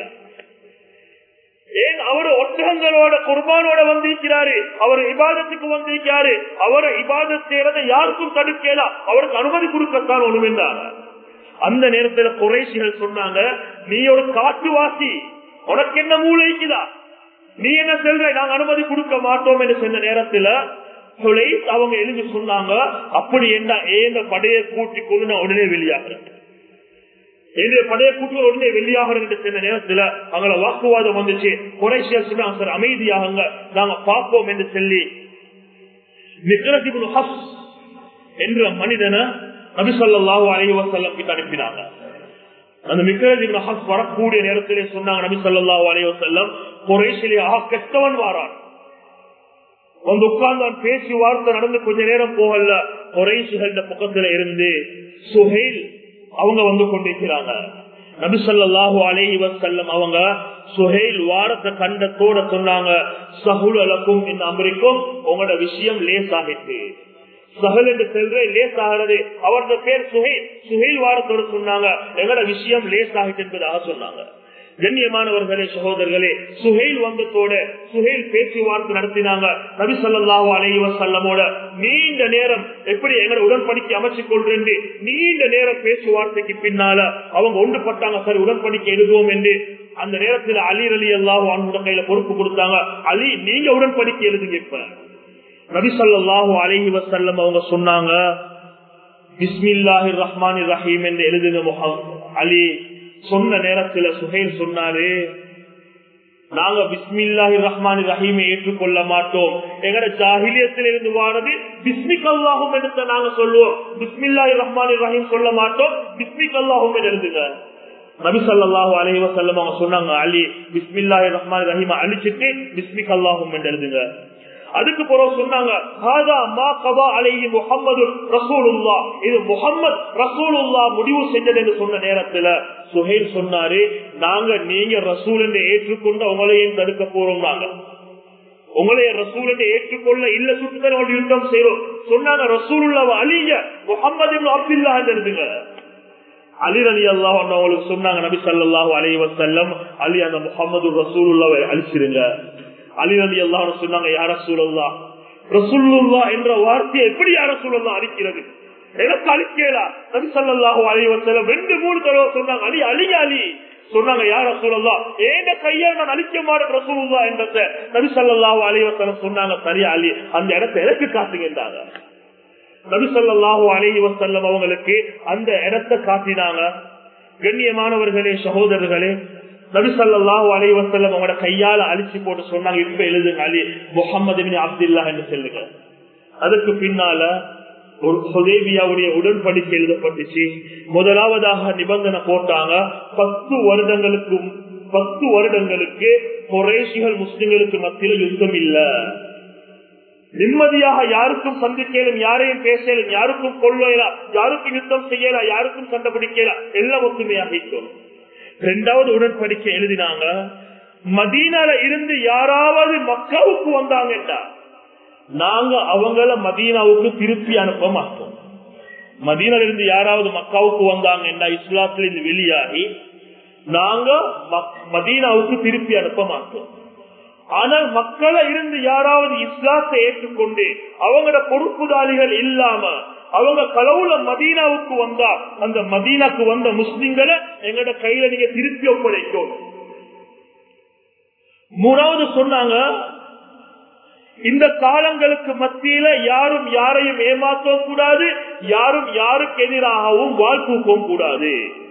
ஏன் அவரு ஒட்டகங்களோட குர்பானோட வந்திருக்கிறாரு அவர் இபாதத்துக்கு வந்திருக்கிறாரு அவர் இபாதத் செய்யறதை யாருக்கும் தடுக்கலாம் அவருக்கு அனுமதி கொடுக்கத்தான் ஒண்ணுமென்றாங்க அந்த நேரத்துல குறைசிகள் சொன்னாங்க நீ ஒரு காட்டுவாசி உனக்கு என்ன மூளைக்குதா நீ என்ன செல்ற நாங்க அனுமதி கொடுக்க மாட்டோம் என்று சொன்ன நேரத்துல அவங்க எழுதி சொன்னாங்க அப்படி என்ன ஏந்த படையை கூட்டி கொண்டு நான் உடனே வெளியாகிறேன் என்னுடைய படைய கூட்டு உடனே வெளியாகிறேன் என்று சொன்ன நேரத்துல அவங்கள வாக்குவாதம் வந்துச்சு குறைசியல் சொன்னாங்க சார் அமைதியாகுங்க நாங்க பார்ப்போம் என்று சொல்லி நிக்கரசிபுல் ஹஸ் என்ற மனிதனை நபிசல்லாஹு அலைவசல்லம் கிட்ட அனுப்பினாங்க அந்த மிக்கரஜிபின் ஹஸ் வரக்கூடிய நேரத்திலே சொன்னாங்க நபி சொல்லாஹு அலைவசல்லம் குறைசிலே ஆக கெட்டவன் வாரான் வந்து உட்கார்ந்தான் பேசி வார்த்தை நடந்து கொஞ்ச நேரம் போகல குறைசுகள் பக்கத்துல இருந்து சுஹேல் அவங்க வந்து கொண்டிருக்கிறாங்க நபிசல்லாஹு அலைஹி வசல்லம் அவங்க சுஹேல் வாரத்தை கண்டத்தோட சொன்னாங்க சகுல் அலக்கும் இந்த அமரிக்கும் உங்களோட விஷயம் லேஸ் ஆகிட்டு சகல் என்று செல்ற லேஸ் ஆகிறது அவரது பேர் சுஹேல் சுஹேல் வாரத்தோட சொன்னாங்க எங்களோட விஷயம் லேஸ் ஆகிட்டு என்பதாக சொன்னாங்க கண்ணியமானவர்களே சகோதரர்களே சுஹேல் வந்தத்தோட சுஹேல் பேச்சுவார்த்தை நடத்தினாங்க நபி சொல்லாஹு அலைவ செல்லமோட நீண்ட நேரம் எப்படி எங்களை உடன்படிக்கை அமைச்சுக் கொள்றேன் நீண்ட நேரம் பேச்சுவார்த்தைக்கு பின்னால அவங்க ஒன்றுபட்டாங்க சரி உடன்படிக்கை எழுதுவோம் என்று அந்த நேரத்தில் அலி அலி அல்லாஹு அவனோட கையில பொறுப்பு கொடுத்தாங்க அலி நீங்க உடன்படிக்கை எழுதுங்க இப்ப நபி சொல்லாஹு அலஹி வசல்லம் அவங்க சொன்னாங்க பிஸ்மில்லாஹி ரஹ்மான் ரஹீம் என்று எழுதுங்க முகம் அலி சொன்ன நேரத்துல சுஹேல் சொன்னாரு நாங்க பிஸ்மில்லாஹி ரஹ்மான் ரஹீமை ஏற்றுக்கொள்ள மாட்டோம் எங்கட ஜாகிலியத்தில் இருந்து வாரது பிஸ்மிக் அல்லாஹும் எடுத்த நாங்க சொல்லுவோம் பிஸ்மில்லாஹி ரஹ்மான் ரஹீம் சொல்ல மாட்டோம் பிஸ்மிக் அல்லாஹும் எழுதுங்க நபி சல்லாஹு அலைஹி வசல்லம் அவங்க சொன்னாங்க அலி பிஸ்மில்லாஹி ரஹ்மான் ரஹீம் அழிச்சிட்டு பிஸ்மிக் அல்லாஹும் எழுதுங்க அதுக்கு பிறகு சொன்னாங்க இது முகமது ரசூலுல்லா முடிவு செஞ்சது என்று சொன்ன நேரத்துல சுஹேல் சொன்னாரு நாங்க நீங்க ரசூல் என்று ஏற்றுக்கொண்டு உங்களையும் தடுக்க போறோம் நாங்க உங்களைய ரசூல் என்று ஏற்றுக்கொள்ள இல்ல சுட்டுத்தன யுத்தம் செய்யறோம் சொன்னாங்க ரசூலுல்லாவ அலிய முகமது அப்துல்லா எழுதுங்க அலி அலி அல்லாஹ் அவங்களுக்கு சொன்னாங்க நபி சல்லாஹூ அலி வசல்லம் அலி அந்த முகமது ரசூலுல்லாவை அழிச்சிருங்க அலி அலி அல்லாஹ் சொன்னாங்க யார சூழல்லா ரசூல்லா என்ற வார்த்தையை எப்படி யார சூழல்லா அழிக்கிறது எனக்கு அழிக்கலா நபி சல்லாஹூ அலி வசல்லம் ரெண்டு மூணு தடவை சொன்னாங்க அலி அலி அலி சொன்னாங்க யார சூழல்லா ஏண்ட கையால் நான் அழிக்க மாட்டேன் ரசூலுல்லா என்றத நபி சல்லாஹூ அலி வசல்லம் சொன்னாங்க சரியா அலி அந்த இடத்தை எனக்கு காட்டுகின்றாங்க நபிசல்லாஹு அலஹி வசல்லம் அவங்களுக்கு அந்த இடத்தை காட்டினாங்க கண்ணியமானவர்களே சகோதரர்களே நபிசல்லாஹு அலைவசல்லம் அவங்களோட கையால அழிச்சு போட்டு சொன்னாங்க இப்ப எழுதுங்க அலி முகமது அப்துல்லா என்று சொல்லுங்க அதுக்கு பின்னால ஒரு சுதேவியாவுடைய உடன்படிக்கை எழுதப்பட்டுச்சு முதலாவதாக நிபந்தனை போட்டாங்க பத்து வருடங்களுக்கு பத்து வருடங்களுக்கு குறைசிகள் முஸ்லிம்களுக்கு மத்தியில் யுத்தம் இல்ல நிம்மதியாக யாருக்கும் சந்திக்கலும் யாரையும் பேசலும் யாருக்கும் கொள்ளையலா யாருக்கும் யுத்தம் செய்யலாம் யாருக்கும் சண்டை பிடிக்கலாம் எல்லாம் ஒத்துமையாக இருக்கும் இரண்டாவது உடன்படிக்கை எழுதினாங்க மதீனால இருந்து யாராவது மக்காவுக்கு வந்தாங்கன்றா நாங்க அவங்கள மதீனாவுக்கு திருப்பி அனுப்ப மாட்டோம் மதீனால இருந்து யாராவது மக்காவுக்கு வந்தாங்கன்னா இஸ்லாத்துல இருந்து வெளியாகி நாங்க மதீனாவுக்கு திருப்பி அனுப்ப மாட்டோம் ஆனால் மக்களை இருந்து யாராவது இஸ்லாத்தை ஏற்றுக்கொண்டு அவங்களோட பொறுப்புதாரிகள் இல்லாம அவங்க கடவுள மதீனாவுக்கு வந்தா அந்த மதீனாக்கு வந்த முஸ்லிம்களை எங்கட கையில நீங்க திருப்பி ஒப்படைக்கும் மூணாவது சொன்னாங்க இந்த காலங்களுக்கு மத்தியில யாரும் யாரையும் ஏமாற்றவும் கூடாது யாரும் யாருக்கு எதிராகவும் வாழ்த்தூக்கவும் கூடாது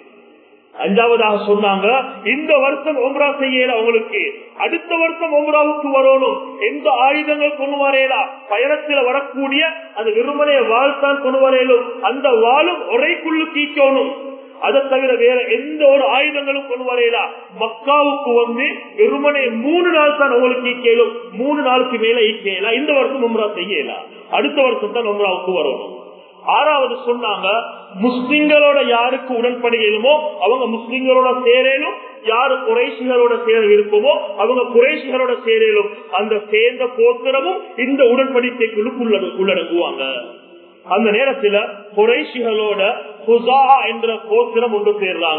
அஞ்சாவதாக சொன்னாங்க இந்த வருஷம் ஒம்ரா செய்யல அவங்களுக்கு அடுத்த வருஷம் ஒம்ராவுக்கு வரணும் எந்த ஆயுதங்கள் கொண்டு வரையலா பயணத்துல வரக்கூடிய அந்த விரும்பனைய வாழ்த்தான் கொண்டு வரையலும் அந்த வாழும் ஒரைக்குள்ளு கீக்கணும் அதை தவிர வேற எந்த ஒரு ஆயுதங்களும் கொண்டு வரையலா மக்காவுக்கு வந்து வெறுமனே மூணு நாள் தான் உங்களுக்கு ஈக்கலும் மூணு நாளுக்கு மேல ஈக்கலாம் இந்த வருஷம் உம்ரா செய்யலாம் அடுத்த வருஷம் தான் உம்ராவுக்கு வரணும் ஆறாவது சொன்னாங்க முஸ்லிம்களோட யாருக்கு உடன்படுகிறோமோ அவங்க முஸ்லிம்களோட சேரலும் யாரு குறைசிகளோட சேர விருப்பமோ அவங்க குறைசிகளோட சேரலும் அந்த சேர்ந்த கோத்திரமும் இந்த உடன்படிக்கைக்குள்ள உள்ளடங்குவாங்க அந்த நேரத்துல குறைசிகளோட ஹுசா என்ற கோத்திரம் ஒன்று சேர்றாங்க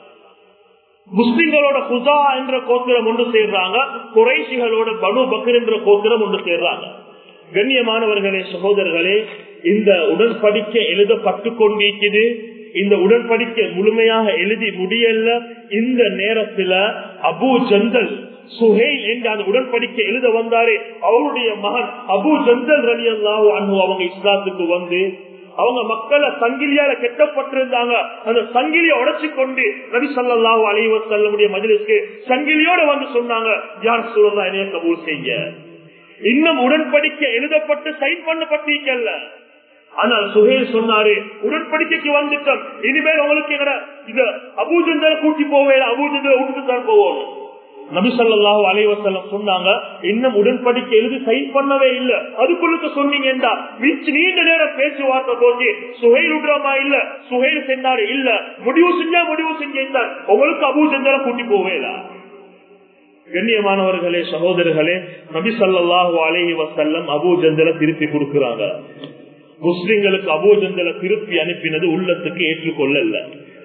முஸ்லிம்களோட ஹுசா என்ற கோத்திரம் ஒன்று சேர்றாங்க குறைசிகளோட பனு பக்கர் என்ற கோத்திரம் ஒன்று சேர்றாங்க கண்ணியமானவர்களே சகோதரர்களே இந்த உடன்படிக்கை எழுதப்பட்டு கொண்டிருக்குது இந்த உடன்படிக்கை முழுமையாக எழுதி முடியல இந்த நேரத்துல அபு ஜந்தல் சுஹேல் என்று அந்த உடன்படிக்கை எழுத வந்தாரே அவருடைய மகன் அபு ஜந்தல் ரலி அல்லாஹு அன்பு அவங்க இஸ்லாத்துக்கு வந்து அவங்க மக்களை சங்கிலியால கெட்டப்பட்டிருந்தாங்க அந்த சங்கிலியை உடைச்சு கொண்டு நபி சல்லாஹூ அலைவ செல்லமுடைய மஜிலுக்கு சங்கிலியோட வந்து சொன்னாங்க யார் சூழலா என்னைய கபூல் செய்ய இன்னும் உடன்படிக்கை எழுதப்பட்டு சைன் பண்ணப்பட்டிருக்கல்ல ஆனால் சுஹேல் சொன்னாரு உடன்படிக்கைக்கு வந்துட்டோம் இனிமேல் உங்களுக்கு எங்கட இது அபூஜந்தர கூட்டி போவேன் அபூஜந்தர விட்டுட்டு தான் போவோம் நபிசல்லாஹு அலைவசல்லம் சொன்னாங்க இன்னும் உடன்படிக்கை எழுதி சைன் பண்ணவே இல்ல அதுக்குள்ளுக்கு சொன்னீங்கடா மிச்சு நீண்ட நேரம் பேச்சுவார்த்தை போச்சு சுஹேல் விடுறமா இல்ல சுஹேல் செஞ்சாரு இல்ல முடிவு செஞ்சா முடிவு செஞ்சார் உங்களுக்கு அபூஜந்தர கூட்டி போவேலா கண்ணியமானவர்களே சகோதரர்களே நபி சல்லாஹூ அலஹி வசல்லம் அபூஜந்தல திருப்பி கொடுக்கிறாங்க முஸ்லிம்களுக்கு அபூஜந்தல திருப்பி அனுப்பினது உள்ளத்துக்கு ஏற்றுக்கொள்ளல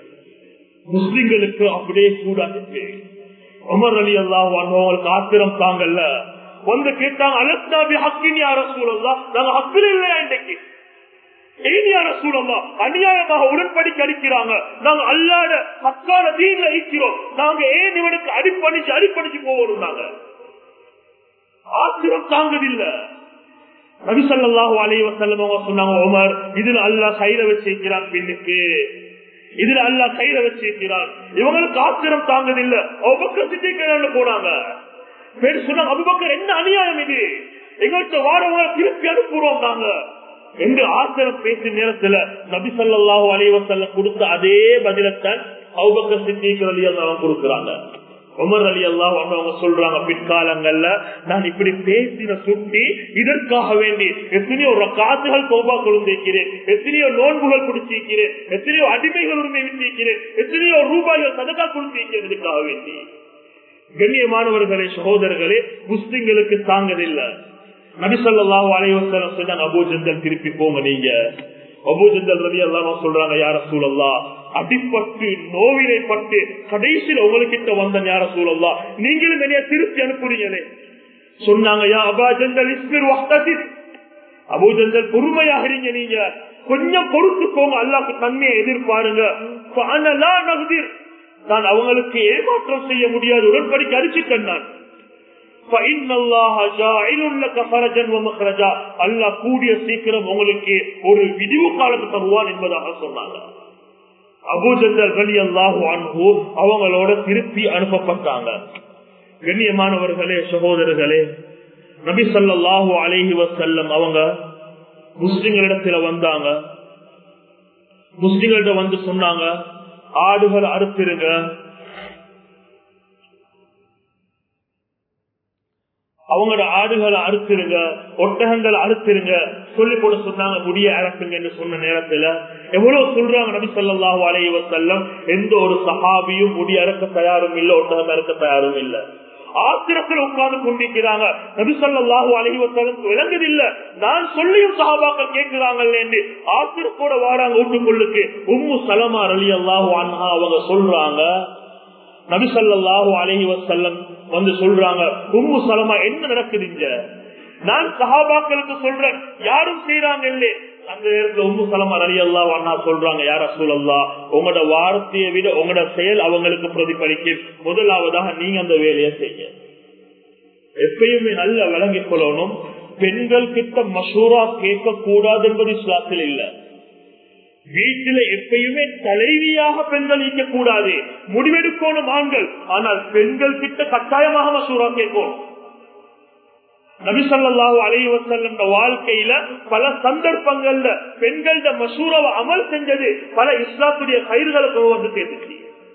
முஸ்லிம்களுக்கு அப்படியே கூடாது உமர் அலி அல்லாஹ் அவங்களுக்கு ஆத்திரம் தாங்கல்ல வந்து கேட்டாங்க அலஸ்தாபி ஹக்கின் யார சூழல்லாம் நாங்க ஹக்கில் இல்லையா இன்றைக்கு அநியாயமாக உடன்படிக்கை அடிக்கிறாங்க நாங்க அல்லாட ஹக்கான தீன்ல இருக்கிறோம் நாங்க ஏன் இவனுக்கு அடிப்பணிச்சு அடிப்பணிச்சு போவோம் நாங்க ஆத்திரம் தாங்கதில்லை நபிசல்லாஹு அலைவசல்லம் சொன்னாங்க உமர் இதுல அல்லா கையில வச்சிருக்கிறான் பெண்ணுக்கு இதுல அல்லா கையில வச்சிருக்கிறான் இவங்களுக்கு ஆத்திரம் தாங்கதில்லை சிட்டிக்கு போனாங்க பேர் சொன்னாங்க அபுபக்கர் என்ன அநியாயம் இது எங்கள்கிட்ட வாரவங்க திருப்பி அனுப்புறோம் நாங்க என்று ஆத்திரம் பேசிய நேரத்துல நபி சல்லாஹூ அலைவசல்லம் கொடுத்த அதே பதிலத்தான் அவுபக்கர் சிட்டிக்கு அலி அல்லாவும் கொடுக்கிறாங்க உமர் அலி அல்லாஹ் அவங்க சொல்றாங்க பிற்காலங்கள்ல நான் இப்படி பேசின சுட்டி இதற்காக வேண்டி எத்தனையோ காசுகள் கோபா கொழுந்திருக்கிறேன் எத்தனையோ நோன்புகள் குடிச்சிருக்கிறேன் எத்தனையோ அடிமைகள் உரிமை விட்டிருக்கிறேன் எத்தனையோ ரூபாய்கள் சதக்கா கொடுத்திருக்கிறேன் இதுக்காக வேண்டி கண்ணியமானவர்களே சகோதரர்களே முஸ்லிம்களுக்கு தாங்கதில்லை நபிசல்லாஹு அலைவசலம் சொன்னாங்க அபூஜந்தல் திருப்பி போங்க நீங்க அபூஜந்தல் ரவி எல்லாம் சொல்றாங்க யார சூழல்லா அடிப்பட்டு நோவினைப்பட்டு கடைசியில் உங்ககிட்ட வந்த யார சூழல்லா நீங்களும் நிறைய திருப்பி அனுப்புறீங்களே சொன்னாங்க யா அபாஜந்தல் இஸ்மிர் வஹ்தசித் அபூஜந்தல் பொறுமையாகிறீங்க நீங்க கொஞ்சம் பொறுத்துக்கோங்க அல்லாக்கு தன்மையை எதிர்பாருங்க நான் அவங்களுக்கு ஏமாற்றம் செய்ய முடியாது உடன்படிக்கை அடிச்சுட்டேன் நான் கூடிய சீக்கிரம் உங்களுக்கு ஒரு விடிவு காலத்து தருவான் என்பதாக சொன்னாங்க அபூஜந்தல் கலி அல்லாஹு அன்பு அவங்களோட திருப்பி அனுப்பப்பட்டாங்க கண்ணியமானவர்களே சகோதரர்களே நபி சல்லாஹூ அலேஹி வசல்லம் அவங்க முஸ்லிம்களிடத்துல வந்தாங்க முஸ்லிம்கள்ட்ட வந்து சொன்னாங்க ஆடுகள் அறுத்திருங்க அவங்களோட ஆடுகளை அறுத்திருங்க ஒட்டகங்களை அறுத்திருங்க சொல்லி போட சொன்னாங்க முடிய அறக்குங்க என்று சொன்ன நேரத்துல எவ்வளவு சொல்றாங்க நபி சொல்லாஹு அலைவ செல்லம் எந்த ஒரு சஹாபியும் முடி அறக்க தயாரும் இல்ல ஒட்டகம் அறக்க தயாரும் இல்ல ஆத்திரத்தில் உட்கார்ந்து கொண்டிருக்கிறாங்க நபி சொல்லாஹு அலைவசலம் விளங்குதில்ல நான் சொல்லியும் சஹாபாக்கள் கேட்கிறாங்கல்ல என்று ஆத்திரத்தோட வாராங்க வீட்டுக்குள்ளுக்கு உம்மு சலமா அலி அல்லாஹு அன்ஹா அவங்க சொல்றாங்க நபிசல்லாஹு அலஹி வசல்லம் வந்து சொல்றாங்க உம்மு சலமா என்ன நடக்குதுங்க நான் சஹாபாக்களுக்கு சொல்றேன் யாரும் செய்யறாங்க இல்லே அந்த நேரத்துல உம்மு சலமா அலி அல்லா அண்ணா சொல்றாங்க யார சூழல்லா உங்களோட வார்த்தையை விட உங்களோட செயல் அவங்களுக்கு பிரதிபலிக்கும் முதலாவதாக நீங்க அந்த வேலையை செய்ய எப்பயுமே நல்ல விளங்கிக் கொள்ளணும் பெண்கள் கிட்ட மசூரா கேட்க கூடாது என்பது இஸ்லாத்தில் இல்லை வீட்டில எப்பயுமே தலைவியாக பெண்கள் கூடாது முடிவெடுக்கணும் ஆண்கள் ஆனால் பெண்கள் கிட்ட கட்டாயமாக மசூரா கேட்கணும் நபிசல்லாஹு அலைவசல்லம் வாழ்க்கையில பல சந்தர்ப்பங்கள்ல பெண்கள மசூராவை அமல் செஞ்சது பல இஸ்லாத்துடைய கயிறுகளை கொண்டு வந்து சேர்த்துச்சு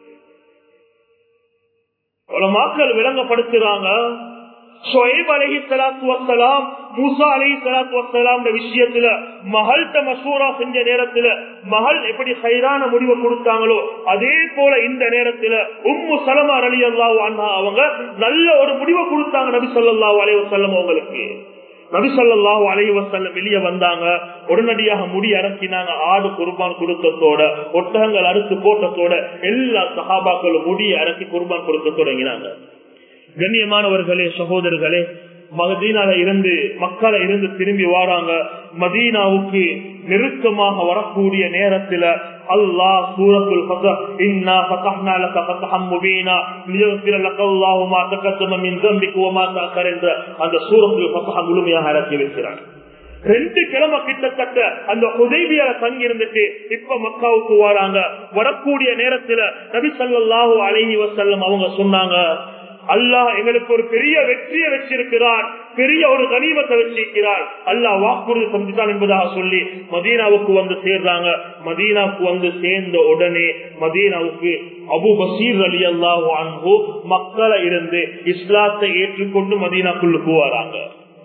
பல மக்கள் விளங்கப்படுத்துறாங்க ஷொயப் அலஹி சலாத்து வசலாம் மூசா அலஹி சலாத்து வசலாம் விஷயத்துல மகள்கிட்ட மசூரா செஞ்ச நேரத்துல மகள் எப்படி சைரான முடிவை கொடுத்தாங்களோ அதே போல இந்த நேரத்துல உம்மு சலமா அலி அல்லாஹ் அண்ணா அவங்க நல்ல ஒரு முடிவை கொடுத்தாங்க நபி சொல்லாஹு அலைய வசல்லம் அவங்களுக்கு நபி சொல்லாஹு அலைய வசல்லம் வெளியே வந்தாங்க உடனடியாக முடி அடக்கினாங்க ஆடு குர்பான் கொடுத்ததோட ஒட்டகங்கள் அறுத்து போட்டதோட எல்லா சகாபாக்களும் முடி அடக்கி குர்பான் கொடுக்க தொடங்கினாங்க கண்ணியமானவர்களே சகோதரர்களே மதீனால இருந்து மக்களை இருந்து திரும்பி வாராங்க மதீனாவுக்கு நெருக்கமாக வரக்கூடிய நேரத்துல அல்லாஹ் சூரத்துல் ஃபத்ஹ் இன்னா ஃபதஹ்னா லக ஃபத்ஹம் முபீனா லியக்ஃபிர லக அல்லாஹு மா தகத்தம மின் ذنبك وما تأخر என்ற அந்த சூரத்துல் ஃபத்ஹ் முழுமையாக இறக்கி வைக்கிறார் ரெண்டு கிழமை கிட்டத்தட்ட அந்த உதவியால தங்கி இருந்துட்டு இப்ப மக்காவுக்கு வராங்க வரக்கூடிய நேரத்துல நபி சல்லாஹூ அலஹி வசல்லம் அவங்க சொன்னாங்க அல்லாஹ் எங்களுக்கு ஒரு பெரிய வெற்றியை வச்சிருக்கிறார் பெரிய ஒரு கனிமத்தை வச்சிருக்கிறார் அல்லாஹ் வாக்குறுதி சந்தித்தான் என்பதாக சொல்லி மதீனாவுக்கு வந்து சேர்றாங்க மதீனாவுக்கு வந்து சேர்ந்த உடனே மதீனாவுக்கு அபு பசீர் அலி அல்லாஹு அன்பு மக்களை இருந்து இஸ்லாத்தை ஏற்றுக்கொண்டு மதீனாக்குள்ளுக்கு வராங்க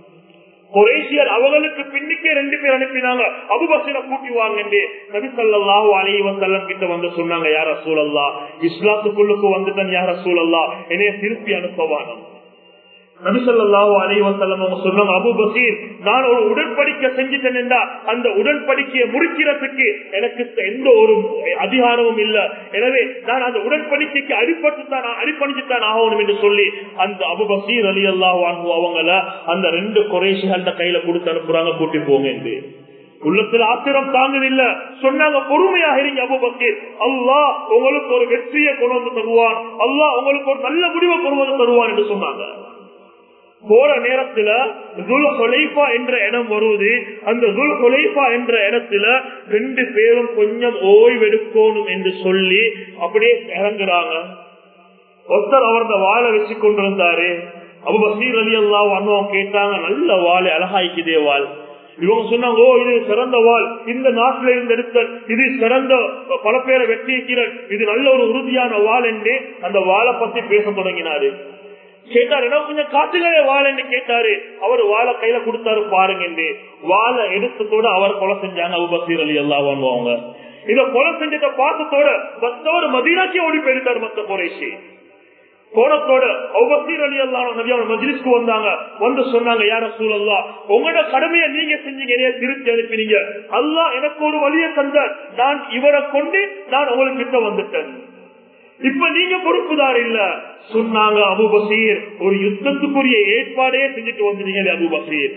குரேசியர் அவங்களுக்கு பின்னுக்கே ரெண்டு பேர் அனுப்பினாங்க அபுபசீரை கூட்டி வாங்க நபிசல்லாஹு அலைஹி வசல்லம் கிட்ட வந்து சொன்னாங்க யார சூழல்லா இஸ்லாத்துக்குள்ளுக்கு வந்துட்டேன் யார சூழல்லா என்னைய திருப்பி அனுப்பவானம் நபிசல்லாஹு அலைஹி வசல்லம் அவங்க சொன்னாங்க அபு பசீர் நான் ஒரு உடன்படிக்கை செஞ்சுட்டேன் அந்த உடன்படிக்கையை முடிக்கிறதுக்கு எனக்கு எந்த ஒரு அதிகாரமும் இல்ல எனவே நான் அந்த உடன்படிக்கைக்கு அடிப்பட்டு தான் அடிப்பணிச்சுத்தான் ஆகணும் என்று சொல்லி அந்த அபு பசீர் அலி அல்லாஹ் அவங்கள அந்த ரெண்டு குறைசிகள் கையில கொடுத்து அனுப்புறாங்க கூட்டி போங்க என்று உள்ளத்தில் ஆத்திரம் தாங்குதில்ல சொன்னாங்க பொறுமையாக இருங்க அபுபக்கீர் அல்லாஹ் உங்களுக்கு ஒரு வெற்றியை கொண்டு வந்து தருவான் அல்லாஹ் உங்களுக்கு ஒரு நல்ல முடிவை கொண்டு வந்து தருவான் என்று சொன்னாங்க போற நேரத்துல துல் ஹொலைஃபா என்ற இடம் வருவது அந்த துல் ஹொலைஃபா என்ற இடத்துல ரெண்டு பேரும் கொஞ்சம் ஓய்வெடுக்கணும் என்று சொல்லி அப்படியே இறங்குறாங்க ஒருத்தர் அவரது வாழை வச்சு கொண்டிருந்தாரு அபு பசீர் அலி அல்லா அண்ணன் கேட்டாங்க நல்ல வாழை அழகாய்க்குதே வாழ் இவங்க சொன்னாங்க ஓ இது சிறந்த வாழ் இந்த நாட்டில இருந்து எடுத்த இது சிறந்த பல பேரை வெற்றியிருக்கிறார் இது நல்ல ஒரு உறுதியான வாழ் என்று அந்த வாழை பத்தி பேச தொடங்கினாரு கேட்டாரு என்ன கொஞ்சம் காத்துகளே வாழன்னு கேட்டாரு அவர் வாழை கையில கொடுத்தாரு பாருங்க என்று வாழை எடுத்ததோட அவர் கொலை செஞ்சாங்க அபுபசீர் அலி எல்லாம் வாங்குவாங்க இத கொலை செஞ்சத பார்த்ததோட மத்தவர் மதீனாக்கே ஓடி போயிருக்காரு மத்த குறைசி கோணத்தோட ஒவ்வொரு அலி அல்லாஹ் மஜ்லிஸ்க்கு வந்தாங்க வந்து சொன்னாங்க யார சூழல்லா உங்களோட கடமையை நீங்க செஞ்சீங்க என்னைய திருச்சி அனுப்பினீங்க அல்லாஹ் எனக்கு ஒரு வழியை தந்த நான் இவரை கொண்டு நான் உங்களுக்கு கிட்ட வந்துட்டேன் இப்ப நீங்க பொறுப்புதார் இல்ல சொன்னாங்க அபு பசீர் ஒரு யுத்தத்துக்குரிய ஏற்பாடே செஞ்சுட்டு வந்துட்டீங்க அபு பசீர்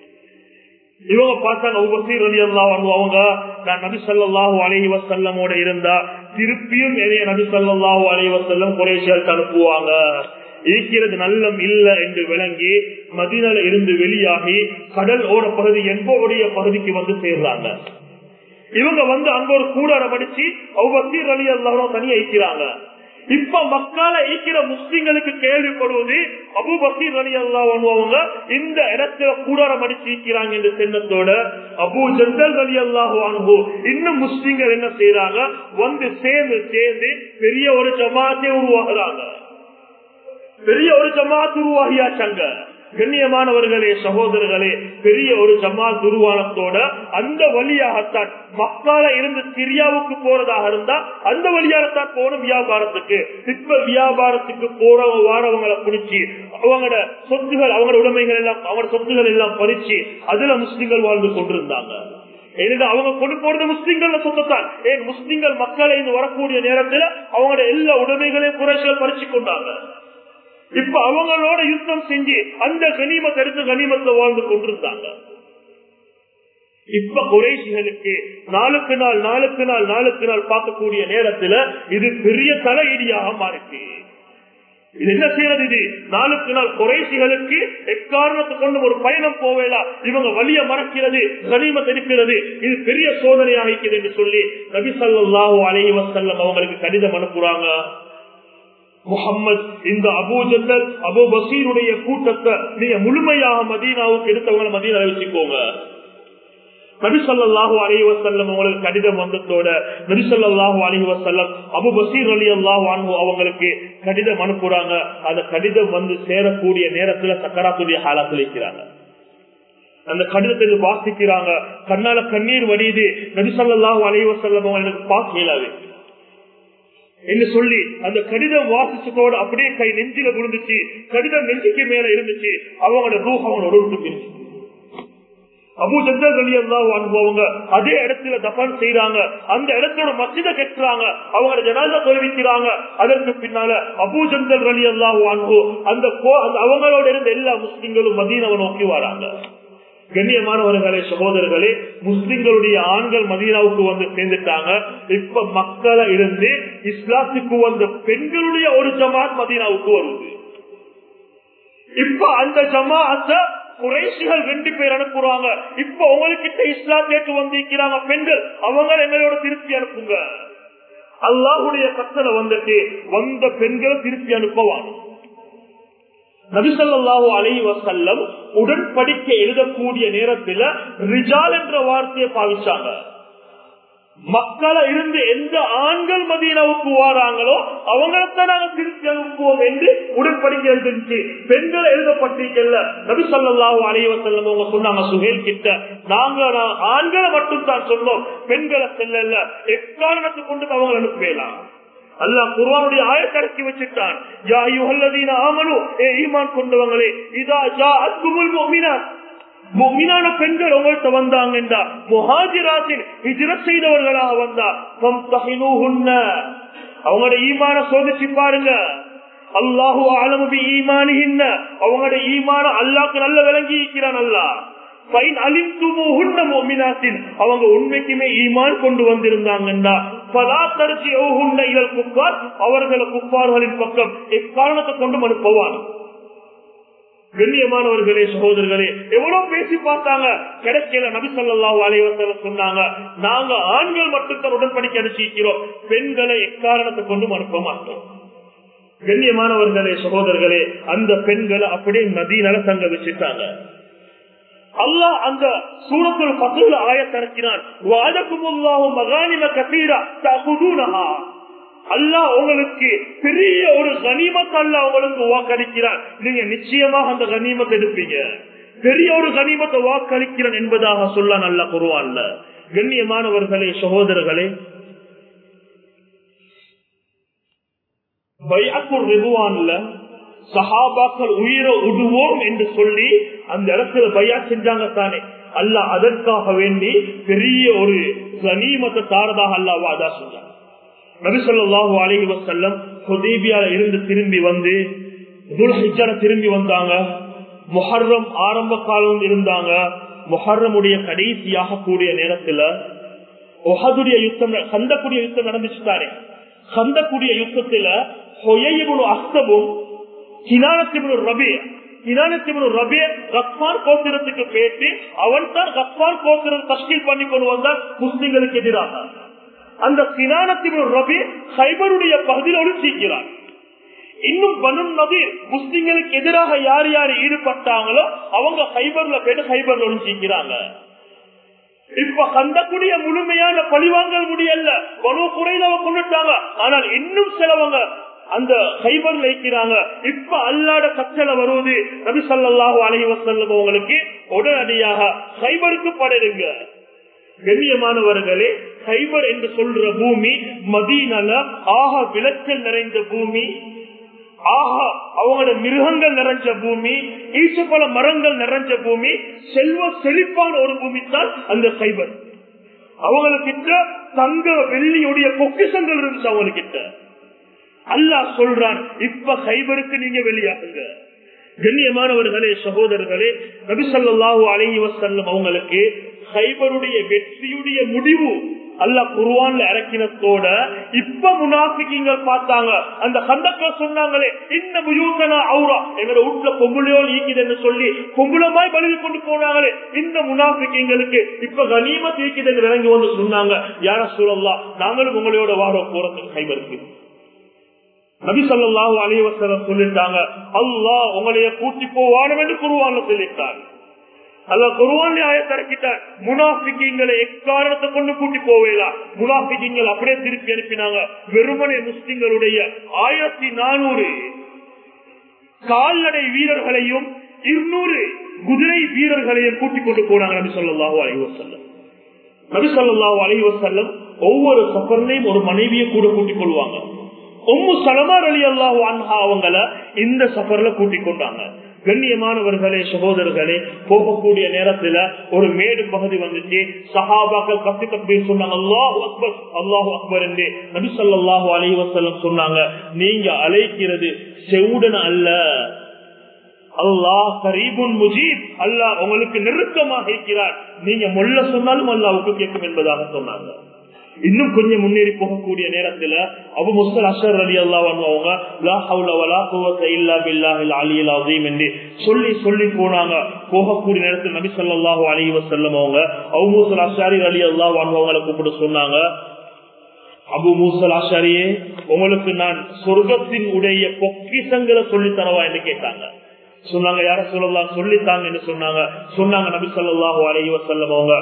இவங்க பார்த்தாங்க உபசீர் அலி அல்லா அவங்க நான் நபி சல்லாஹூ அலஹி வசல்லமோட இருந்தா திருப்பியும் நிறைய நபி சல்லாஹூ அலஹி வசல்லம் குறைசியால் அனுப்புவாங்க இருக்கிறது நல்லம் இல்ல என்று விளங்கி மதினால இருந்து வெளியாகி கடல் ஓட பகுதி என்போடைய பகுதிக்கு வந்து சேர்றாங்க இவங்க வந்து அங்க ஒரு கூடாரம் அடிச்சு அவ்வசீர் அலி அல்லாஹ் தனியா ஈக்கிறாங்க இப்ப மக்களை ஈக்கிற முஸ்லிம்களுக்கு கேள்விப்படுவது அபு பசீர் அலி அல்லா அவங்க இந்த இடத்துல கூடாரம் அடிச்சு ஈக்கிறாங்க என்று சென்னத்தோட அபு ஜந்தல் அலி அல்லாஹு அனுபவ இன்னும் முஸ்லிம்கள் என்ன செய்யறாங்க வந்து சேர்ந்து சேர்ந்து பெரிய ஒரு ஜமாத்தே உருவாகுறாங்க பெரிய ஒரு ஜமாத் உருவாகியாச்சாங்க கண்ணியமானவர்களே சகோதரர்களே பெரிய ஒரு ஜமாத் உருவானத்தோட அந்த வழியாகத்தான் மக்கால இருந்து சிரியாவுக்கு போறதாக இருந்தா அந்த வழியாகத்தான் போகணும் வியாபாரத்துக்கு இப்ப வியாபாரத்துக்கு போறவங்க வாரவங்களை பிடிச்சி அவங்களோட சொத்துகள் அவங்களோட உடைமைகள் எல்லாம் அவங்களோட சொத்துகள் எல்லாம் பறிச்சு அதுல முஸ்லிம்கள் வாழ்ந்து கொண்டிருந்தாங்க ஏன்னா அவங்க கொண்டு போறது முஸ்லிம்கள் சொந்தத்தான் ஏன் முஸ்லிம்கள் மக்களை இருந்து வரக்கூடிய நேரத்தில் அவங்களோட எல்லா உடைமைகளையும் குறைச்சல் பறிச்சு கொண்டாங்க இப்ப அவங்களோட யுத்தம் செஞ்சு அந்த கனிமத்தை எடுத்து கனிமத்தை வாழ்ந்து கொண்டிருந்தாங்க இப்ப குறைசிகளுக்கு நாளுக்கு நாள் நாளுக்கு நாள் நாளுக்கு நாள் பார்க்கக்கூடிய நேரத்துல இது பெரிய தலையீடியாக மாறிச்சு இது என்ன செய்யறது இது நாளுக்கு நாள் குறைசிகளுக்கு எக்காரணத்தை கொண்டு ஒரு பயணம் போவேலா இவங்க வழிய மறக்கிறது கனிமத்தை இருக்கிறது இது பெரிய சோதனையாக இருக்கிறது என்று சொல்லி நபி சல்லாஹூ அலைவசல்லம் அவங்களுக்கு கடிதம் அனுப்புறாங்க முகம்மது இந்த அபு ஜந்தல் அபு பசீருடைய கூட்டத்தை நீங்க முழுமையாக மதீனாவுக்கு எடுத்தவங்களை மதீனா வச்சுக்கோங்க நபிசல்லாஹு அலி வசல்லம் அவங்களுக்கு கடிதம் வந்ததோட நபிசல்லாஹு அலி வசல்லம் அபு பசீர் அலி அல்லாஹு அவங்களுக்கு கடிதம் அனுப்புறாங்க அந்த கடிதம் வந்து சேரக்கூடிய நேரத்துல சக்கராத்துடைய ஹாலத்தில் இருக்கிறாங்க அந்த கடிதத்தை வாசிக்கிறாங்க கண்ணால கண்ணீர் வடியுது நபிசல்லாஹு அலி வசல்லம் அவங்களுக்கு பார்க்கலாது என்று சொல்லி அந்த கடிதம் வாசிச்சதோடு அப்படியே கை நெஞ்சில விழுந்துச்சு கடிதம் நெஞ்சுக்கு மேல இருந்துச்சு அவங்களோட ரூஹ் அவங்களோட உருட்டு அபு ஜந்தர் அலி அல்லாஹ் அனுபவங்க அதே இடத்துல தபான் செய்யறாங்க அந்த இடத்தோட மசித கட்டுறாங்க அவங்களோட ஜனாத தெரிவிக்கிறாங்க அதற்கு பின்னால அபு ஜந்தர் அலி அல்லாஹ் அனுபவ அந்த அவங்களோட இருந்த எல்லா முஸ்லிம்களும் மதீனவை நோக்கி வராங்க கண்ணியமானவர்களே சகோதரர்களே முஸ்லிம்களுடைய ஆண்கள் மதீனாவுக்கு வந்து சேர்ந்துட்டாங்க இப்ப மக்களை இருந்து இஸ்லாத்துக்கு வந்த பெண்களுடைய ஒரு ஜமாத் மதீனாவுக்கு வருது இப்ப அந்த ஜமாத்த குறைசிகள் ரெண்டு பேர் அனுப்புறாங்க இப்ப உங்ககிட்ட இஸ்லாம் கேட்டு வந்திருக்கிறாங்க பெண்கள் அவங்க எங்களோட திருப்பி அனுப்புங்க அல்லாஹுடைய கத்தலை வந்துட்டு வந்த பெண்களை திருப்பி அனுப்புவாங்க நபிசல்லாஹு அலை வசல்லம் உடன்படிக்கை எழுதக்கூடிய நேரத்தில் ரிஜால் என்ற வார்த்தையை பாவிச்சாங்க மக்களை இருந்து எந்த ஆண்கள் மதீனாவுக்கு வாராங்களோ அவங்களைத்தான் நாங்க திருப்பி அனுப்புவோம் என்று உடன்படிக்கை எழுதிச்சு பெண்கள் எழுதப்பட்டிருக்கல நபி சொல்லாஹு அலைவசல்லம் அவங்க சொன்னாங்க சுஹேல் கிட்ட நாங்க ஆண்களை மட்டும் தான் சொன்னோம் பெண்களை செல்லல எக்காரணத்தை கொண்டு அவங்களை அனுப்பலாம் அல்லா குர்வானுடைய ஆயத்தடக்கி வச்சுட்டான் யா யுஹல்லதீன ஆமனு ஏ ஈமான் கொண்டவங்களே இதா ஜா அத்குமுல் முஃமினாத் முஃமினான பெண்கள் உங்கள்கிட்ட வந்தாங்கண்டா முஹாஜிராத்தின் ஹிஜ்ரத் செய்தவர்களாக வந்தா ஃபம்தஹினூஹுன்ன அவங்களோட ஈமான சோதிச்சு பாருங்க அல்லாஹு ஆலமுபி ஈமானிஹின்ன அவங்களோட ஈமான அல்லாஹ்க்கு நல்ல விளங்கி இருக்கிறான் அல்லாஹ் அவங்க உண்மைக்குமே ஈமான் கொண்டு வந்திருந்தாங்கன்னா அவர்களை குப்பார்களின் பக்கம் எக்காரணத்தை கொண்டு அனுப்புவான் கண்ணியமானவர்களே சகோதரர்களே எவ்வளவு பேசி பார்த்தாங்க கிடைக்கல நபி சொல்லாஹு அலைவசல சொன்னாங்க நாங்க ஆண்கள் மட்டும் உடன்படிக்கை அனுப்பிக்கிறோம் பெண்களை எக்காரணத்தை கொண்டு அனுப்ப மாட்டோம் கண்ணியமானவர்களே சகோதரர்களே அந்த பெண்களை அப்படியே நதியினால தங்க வச்சுட்டாங்க அல்லாஹ் அந்த சூரத்தில் பத்துல ஆயத்திறக்கினான் வாதக்குமுல்லாவும் மகானிம கசீரா தகுதுனஹா அல்லாஹ் உங்களுக்கு பெரிய ஒரு கனிமத்தை அல்ல உங்களுக்கு வாக்களிக்கிறான் நீங்க நிச்சயமாக அந்த கனிமத்தை எடுப்பீங்க பெரிய ஒரு கனிமத்தை வாக்களிக்கிறான் என்பதாக சொல்ல நல்ல குருவான்ல கண்ணியமானவர்களே சகோதரர்களே பையாக்குர் ரிதுவான்ல சஹாபாக்கள் உயிரை விடுவோம் என்று சொல்லி அந்த இடத்துல பையா செஞ்சாங்க தானே அல்ல அதற்காக வேண்டி பெரிய ஒரு கனிமத்தை தாரதாக அல்லாவா அதா சொன்னாங்க நபிசல்லாஹு அலஹி வசல்லம் ஹுதீபியால இருந்து திரும்பி வந்து துல்ஹிஜர திரும்பி வந்தாங்க முஹர்ரம் ஆரம்ப காலம் இருந்தாங்க முஹர்ரமுடைய கடைசியாக கூடிய நேரத்துல ஒஹதுடைய யுத்தம் சந்தக்கூடிய யுத்தம் நடந்துச்சுட்டாரே சந்தக்கூடிய யுத்தத்துல ஹொய்யபுடு அஸ்தமும் கினானத்திபுடு ரபி இனானத்தின் ரபே ரக்மான் கோத்திரத்துக்கு பேசி அவன் தான் ரக்மான் கோத்திரம் தஷ்கீல் பண்ணி கொண்டு வந்தான் முஸ்லிம்களுக்கு எதிராக அந்த சினானத்தின் ரபி ஹைபருடைய பகுதியில் ஒளிச்சிக்கிறார் இன்னும் பனு நபீர் முஸ்லிம்களுக்கு எதிராக யார் யார் ஈடுபட்டாங்களோ அவங்க ஹைபர்ல போயிட்டு ஹைபர்ல ஒளிச்சிக்கிறாங்க இப்ப கந்தக்கூடிய முழுமையான பழிவாங்கல் முடியல பனு குறைதவ கொண்டுட்டாங்க ஆனால் இன்னும் சிலவங்க அந்த ஹைபர்ல இருக்கிறாங்க இப்ப அல்லாட கச்சலை வருவது நபி சொல்லாஹு அலைஹி வசல்லம் அவங்களுக்கு உடனடியாக ஹைபருக்கு படைடுங்க கண்ணியமானவர்களே ஹைபர் என்று சொல்ற பூமி மதீனல ஆக விளைச்சல் நிறைந்த பூமி ஆஹா அவங்களோட மிருகங்கள் நிறைஞ்ச பூமி ஈச்சப்பழ மரங்கள் நிறைஞ்ச பூமி செல்வ செழிப்பான ஒரு பூமி தான் அந்த சைபர் அவங்களுக்கிட்ட தங்க வெள்ளியுடைய பொக்கிசங்கள் இருந்துச்சு அவங்ககிட்ட அல்லாஹ் சொல்றான் இப்ப சைபருக்கு நீங்க வெளியாகுங்க கண்ணியமானவர்களே சகோதரர்களே நபிசல்லாஹூ அலஹி வசல்லம் அவங்களுக்கு ஹைபருடைய வெற்றியுடைய முடிவு அல்ல குருவான்ல இறக்கினத்தோட இப்ப முனாபிக்கிங்க பார்த்தாங்க அந்த கந்தக்க சொன்னாங்களே இன்ன முயூத்தனா அவுரா எங்களோட வீட்டுல பொம்புளையோ ஈக்குதுன்னு சொல்லி பொம்புளமாய் பழுவி கொண்டு போனாங்களே இந்த முனாபிக்கிங்களுக்கு இப்ப கனிம தீக்குதுன்னு இறங்கி வந்து சொன்னாங்க யார சூழல்லாம் நாங்களும் உங்களோட வார போறதுக்கு கைவருக்கு நபி சொல்லாஹு அலைவசரம் சொல்லிட்டாங்க அல்லாஹ் உங்களைய கூட்டி போவானும் என்று குருவான்ல சொல்லிட்டாங்க அல்ல குருவான் ஆயத்திறக்கிட்டார் முனாபிக்கிங்களை எக்காரணத்தை கொண்டு கூட்டி போவேலா முனாபிக்கிங்கள் அப்படியே திருப்பி அனுப்பினாங்க வெறுமனை முஸ்லிம்களுடைய ஆயிரத்தி நானூறு கால்நடை வீரர்களையும் இருநூறு குதிரை வீரர்களையும் கூட்டிக் கொண்டு போனாங்க நபி சொல்லாஹு அலைவசல்லம் நபி சொல்லாஹு அலைவசல்லம் ஒவ்வொரு சஃபர்லையும் ஒரு மனைவியை கூட கூட்டிக் கொள்வாங்க ஒம்மு சலமார் அலி அல்லாஹு அன்ஹா அவங்கள இந்த சஃபர்ல கூட்டிக் கொண்டாங்க கண்ணியமானவர்களே சகோதரர்களே போகக்கூடிய நேரத்துல ஒரு மேடு பகுதி வந்துச்சு சஹாபாக்கள் கத்தி கப்பி சொன்னாங்க அல்லாஹு அக்பர் அல்லாஹு அக்பர் என்று நபி சொல்லாஹு அலி வசல்லம் சொன்னாங்க நீங்க அழைக்கிறது செவுடன் அல்ல அல்லாஹ் கரீபுன் முஜீப் அல்லாஹ் உங்களுக்கு நெருக்கமாக இருக்கிறார் நீங்க மொல்ல சொன்னாலும் அல்லாவுக்கு கேட்கும் என்பதாக சொன்னாங்க இன்னும் கொஞ்சம் முன்னேறி போகக்கூடிய நேரத்துல அபு முஸ்தல் அஷர் அலி அல்லா அவங்க என்று சொல்லி சொல்லி போனாங்க போகக்கூடிய நேரத்தில் நபி சொல்லாஹு அலி வசல்லம் அவங்க அபு முசல் அஷாரி அலி அல்லா அவங்களை கூப்பிட்டு சொன்னாங்க அபு மூசல் ஆஷாரியே உங்களுக்கு நான் சொர்க்கத்தின் உடைய பொக்கிசங்களை சொல்லி தரவா என்று கேட்டாங்க சொன்னாங்க யார சொல்லலாம் சொல்லித்தாங்க என்று சொன்னாங்க சொன்னாங்க நபி சொல்லாஹு அலைவ செல்லவங்க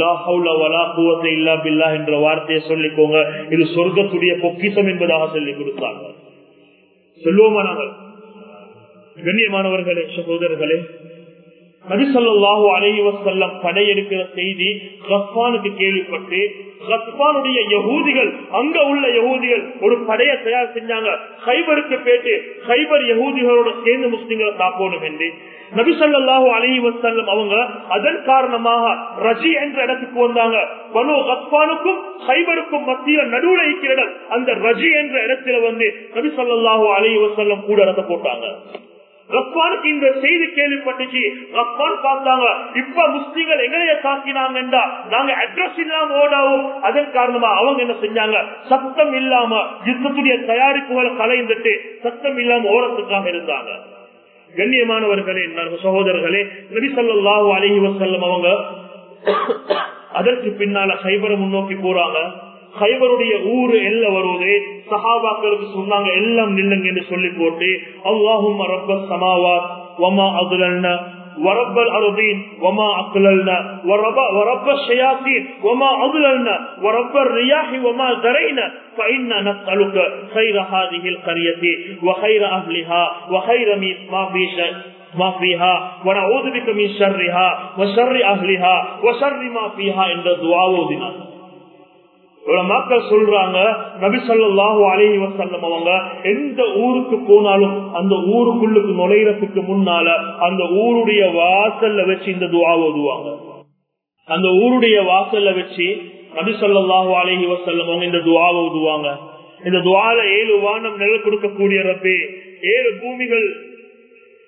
இல்லா பில்லா என்ற வார்த்தையை சொல்லிக்கோங்க இது சொர்க்கத்துடைய பொக்கிசம் என்பதாக சொல்லி கொடுத்தாங்க சொல்லுவோமா நாங்கள் கண்ணியமானவர்களே சகோதரர்களே நபிசல்லாஹு அலைவ செல்லம் படையெடுக்கிற செய்தி ரஃபானுக்கு கேள்விப்பட்டு ரத்பானுடைய யகூதிகள் அங்க உள்ள யகூதிகள் ஒரு படையை தயார் செஞ்சாங்க ஹைபருக்கு பேட்டு ஹைபர் யகூதிகளோட சேர்ந்து முஸ்லிம்களை தாக்கணும் என்று நபிசல்லாஹு அலி வசல்லம் அவங்க அதன் காரணமாக ரஜி என்ற இடத்துக்கு வந்தாங்க பனு ரத்பானுக்கும் ஹைபருக்கும் மத்தியில நடுவுல இருக்கிற இடம் அந்த ரஜி என்ற இடத்துல வந்து நபிசல்லாஹு அலி வசல்லம் கூட இடத்த போட்டாங்க ரப்பானுக்கு இந்த செய்தி கேள்விப்பட்டுச்சு ரப்பான் பார்த்தாங்க இப்ப முஸ்லீம்கள் எங்களைய தாக்கினாங்கன்றா நாங்க அட்ரஸ் இல்லாம ஓடாவும் அதன் காரணமா அவங்க என்ன செஞ்சாங்க சத்தம் இல்லாம யுத்தத்துடைய தயாரிப்புகளை கலைந்துட்டு சத்தம் இல்லாம ஓரத்துக்காக இருந்தாங்க கண்ணியமானவர்களே சகோதரர்களே நபிசல்லாஹு அலஹி வசல்லம் அவங்க அதற்கு பின்னால சைபரை முன்னோக்கி போறாங்க ஹைபருடைய ஊரு எல்ல வருவது சஹாபாக்களுக்கு சொன்னாங்க எல்லாம் நில்லுங்க என்று சொல்லி போட்டு அல்லாஹும் ரப்ப சமாவாத் வமா அதுலன்னா ورب الأرضين وما أقللنا ورب, ورب الشياطين وما أضللنا ورب الرياح وما ذرينا فإنا نسألك خير هذه القرية وخير أهلها وخير ما في ما فيها ونعوذ بك من شرها وشر أهلها وشر ما فيها عند الدعاء ودنا மக்கள் சொல்றாங்க நபி சொல்லாஹு அலஹி வசல்லம் அவங்க எந்த ஊருக்கு போனாலும் அந்த ஊருக்குள்ளுக்கு நுழைறதுக்கு முன்னால அந்த ஊருடைய வாசல்ல வச்சு இந்த துவா ஓதுவாங்க அந்த ஊருடைய வாசல்ல வச்சு நபி சொல்லாஹு அலஹி வசல்லம் அவங்க இந்த துவா ஓதுவாங்க இந்த துவால ஏழு வானம் நிழல் கொடுக்கக்கூடிய ரப்பே ஏழு பூமிகள்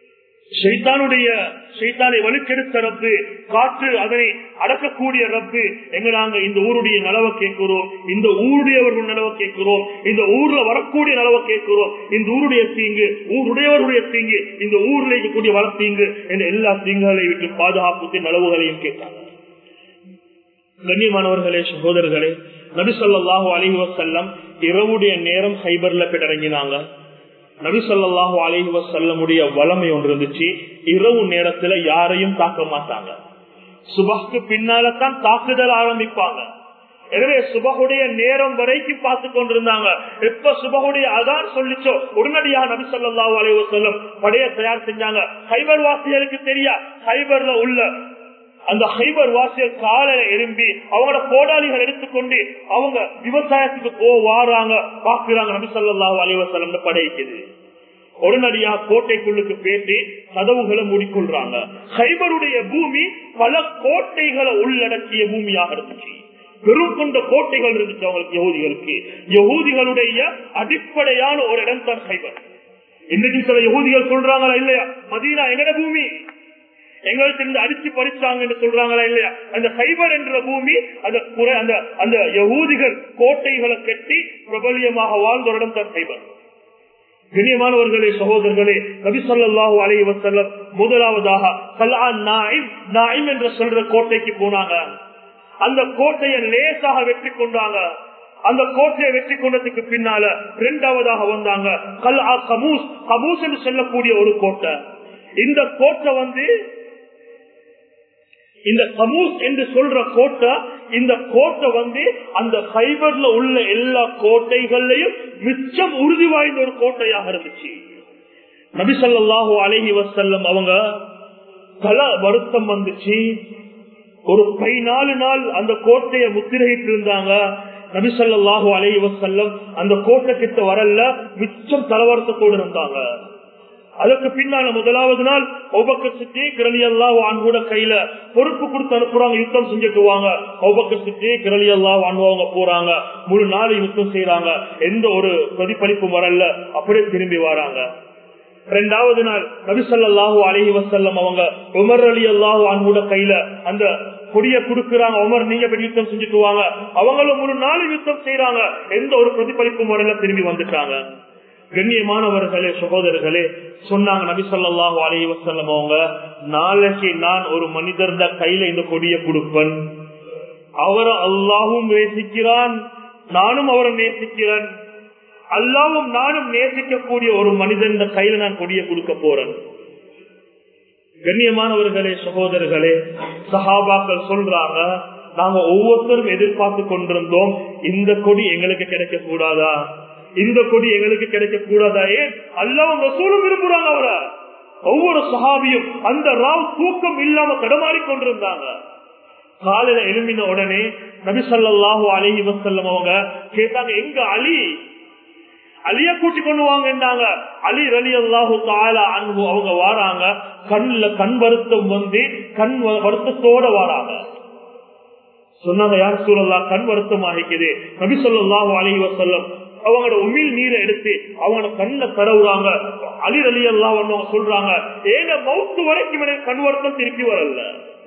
ஷைத்தானுடைய ஷைத்தானை வலுக்கெடுத்த ரப்பு காற்று அதனை அடக்கக்கூடிய ரப்பு எங்க நாங்க இந்த ஊருடைய நலவை கேட்கிறோம் இந்த ஊருடையவர்கள் நலவை கேட்கிறோம் இந்த ஊர்ல வரக்கூடிய நலவை கேட்கிறோம் இந்த ஊருடைய தீங்கு ஊருடையவருடைய தீங்கு இந்த ஊர்ல இருக்கக்கூடிய வளத்தீங்கு என்ற எல்லா தீங்குகளை விட்டு பாதுகாப்பு நலவுகளையும் கேட்டாங்க கண்ணியமானவர்களே சகோதரர்களே நபிசல்லாஹு அலிஹி வசல்லம் இரவுடைய நேரம் ஹைபர்ல பிடறங்கினாங்க நபிசல்லாஹு அலிஹி வசல்லமுடைய வளமை ஒன்று இருந்துச்சு இரவு நேரத்துல யாரையும் தாக்க மாட்டாங்க சுபஹ்க்கு பின்னால தான் தாக்குதல் ஆரம்பிப்பாங்க எனவே சுபகுடைய நேரம் வரைக்கும் பார்த்து கொண்டிருந்தாங்க எப்ப சுபகுடைய அதான் சொல்லிச்சோ உடனடியாக நபி சொல்லா அலைவ செல்லம் படைய தயார் செஞ்சாங்க ஹைபர் வாசியருக்கு தெரியா ஹைபர்ல உள்ள அந்த ஹைபர் வாசியர் காலையில எழும்பி அவங்களோட போடாளிகள் எடுத்துக்கொண்டு அவங்க விவசாயத்துக்கு போ வாராங்க பாக்குறாங்க நபி சொல்லாஹு அலைவசல்லம் படைக்குது உடனடியாக கோட்டைக்குள்ளுக்கு பேசி கதவுகளை மூடிக்கொள்றாங்க ஹைபருடைய பூமி பல கோட்டைகளை உள்ளடக்கிய பூமியாக இருந்துச்சு பெரும் கொண்ட கோட்டைகள் இருந்துச்சு அவங்களுக்கு யகுதிகளுக்கு யகுதிகளுடைய அடிப்படையான ஒரு இடம் தான் ஹைபர் இன்னைக்கு சில யகுதிகள் சொல்றாங்களா இல்லையா மதீனா எங்கட பூமி எங்களுக்கு இருந்து அடிச்சு பறிச்சாங்கன்னு சொல்றாங்களா இல்லையா அந்த ஹைபர் என்ற பூமி அந்த குறை அந்த அந்த யகூதிகள் கோட்டைகளை கட்டி பிரபல்யமாக வாழ்ந்த ஒரு இடம் தான் ஹைபர் கண்ணியமானவர்களே சகோதரர்களே நபி சொல்லாஹு அலைஹி வசல்லம் முதலாவதாக கலான் நாயிம் நாயிம் என்று சொல்ற கோட்டைக்கு போனாங்க அந்த கோட்டையை லேசாக வெற்றி கொண்டாங்க அந்த கோட்டையை வெற்றி கொண்டதுக்கு பின்னால இரண்டாவதாக வந்தாங்க கல் கமூஸ் கமூஸ் என்று சொல்லக்கூடிய ஒரு கோட்டை இந்த கோட்டை வந்து இந்த கமூஸ் என்று சொல்ற கோட்டை இந்த கோட்டை வந்து அந்த ஃபைபர்ல உள்ள எல்லா கோட்டைகள்லையும் மிச்சம் உறுதி வாய்ந்த ஒரு கோட்டையாக இருந்துச்சு நபிசல்லாஹு அலஹி வசல்லம் அவங்க பல வருத்தம் வந்துச்சு ஒரு பதினாலு நாள் அந்த கோட்டையை முத்திரையிட்டு இருந்தாங்க நபிசல்லாஹு அலஹி வசல்லம் அந்த கோட்டை கிட்ட வரல மிச்சம் தலவரத்தோடு இருந்தாங்க அதற்கு பின்னால முதலாவது நாள் ஒபக்க சித்தி கிரலி அல்லா வான்கூட கையில பொறுப்பு கொடுத்து அனுப்புறாங்க யுத்தம் செஞ்சுக்குவாங்க ஒபக்க சித்தி கிரலி அல்லா வாங்குவாங்க போறாங்க முழு நாள் யுத்தம் செய்யறாங்க எந்த ஒரு பிரதிபலிப்பும் வரல அப்படியே திரும்பி வராங்க ரெண்டாவது நாள் நபிசல்லாஹூ அலஹி வசல்லம் அவங்க உமர் அலி அல்லாஹூ அன்போட கையில அந்த கொடிய குடுக்கிறாங்க உமர் நீங்க போய் யுத்தம் செஞ்சுட்டு வாங்க அவங்களும் ஒரு நாள் யுத்தம் செய்யறாங்க எந்த ஒரு பிரதிபலிப்பும் வரல திரும்பி வந்துட்டாங்க கண்ணியமானவர்களே சகோதரர்களே சொன்னாங்க நபி சொல்லாஹு அலைஹி வசல்லம் அவங்க நாளைக்கு நான் ஒரு மனிதர்த கையில இந்த கொடிய கொடுப்பேன் அவரை அல்லாஹும் நேசிக்கிறான் நானும் அவரை நேசிக்கிறேன் அல்லாவும் நானும் நேசிக்கக்கூடிய ஒரு மனிதன் கையில நான் கொடிய கொடுக்க போறேன் கண்ணியமானவர்களே சகோதரர்களே சஹாபாக்கள் சொல்றாங்க நாங்க ஒவ்வொருத்தரும் எதிர்பார்த்து கொண்டிருந்தோம் இந்த கொடி எங்களுக்கு கிடைக்க கூடாதா இந்த கொடி எங்களுக்கு கிடைக்க கூடாதா ஏன் அல்லாவும் ரசூலும் விரும்புறாங்க அவரை ஒவ்வொரு சஹாபியும் அந்த ராவ் தூக்கம் இல்லாம தடமாறி கொண்டிருந்தாங்க காலையில எழும்பின உடனே நபிசல்லாஹு அலஹி வசல்லம் அவங்க கேட்டாங்க எங்க அலி அலிய கூட்டி கொண்டு வாங்க அலி ரலி அல்லாஹு தாலா அன்பு அவங்க வாராங்க கண்ணுல கண் வருத்தம் வந்து கண் வருத்தத்தோட வாராங்க சொன்னாங்க யார் சூழல்லா கண் வருத்தம் ஆகிக்குது நபி சொல்லாஹு அலஹி வசல்லம் அவங்களோட உமிழ் நீரை எடுத்து அவங்க கண்ணை தடவுறாங்க அலி அலி அல்லா சொல்றாங்க ஏங்க மவுத்து வரைக்கும் எனக்கு கண் வருத்தம் திருப்பி வரல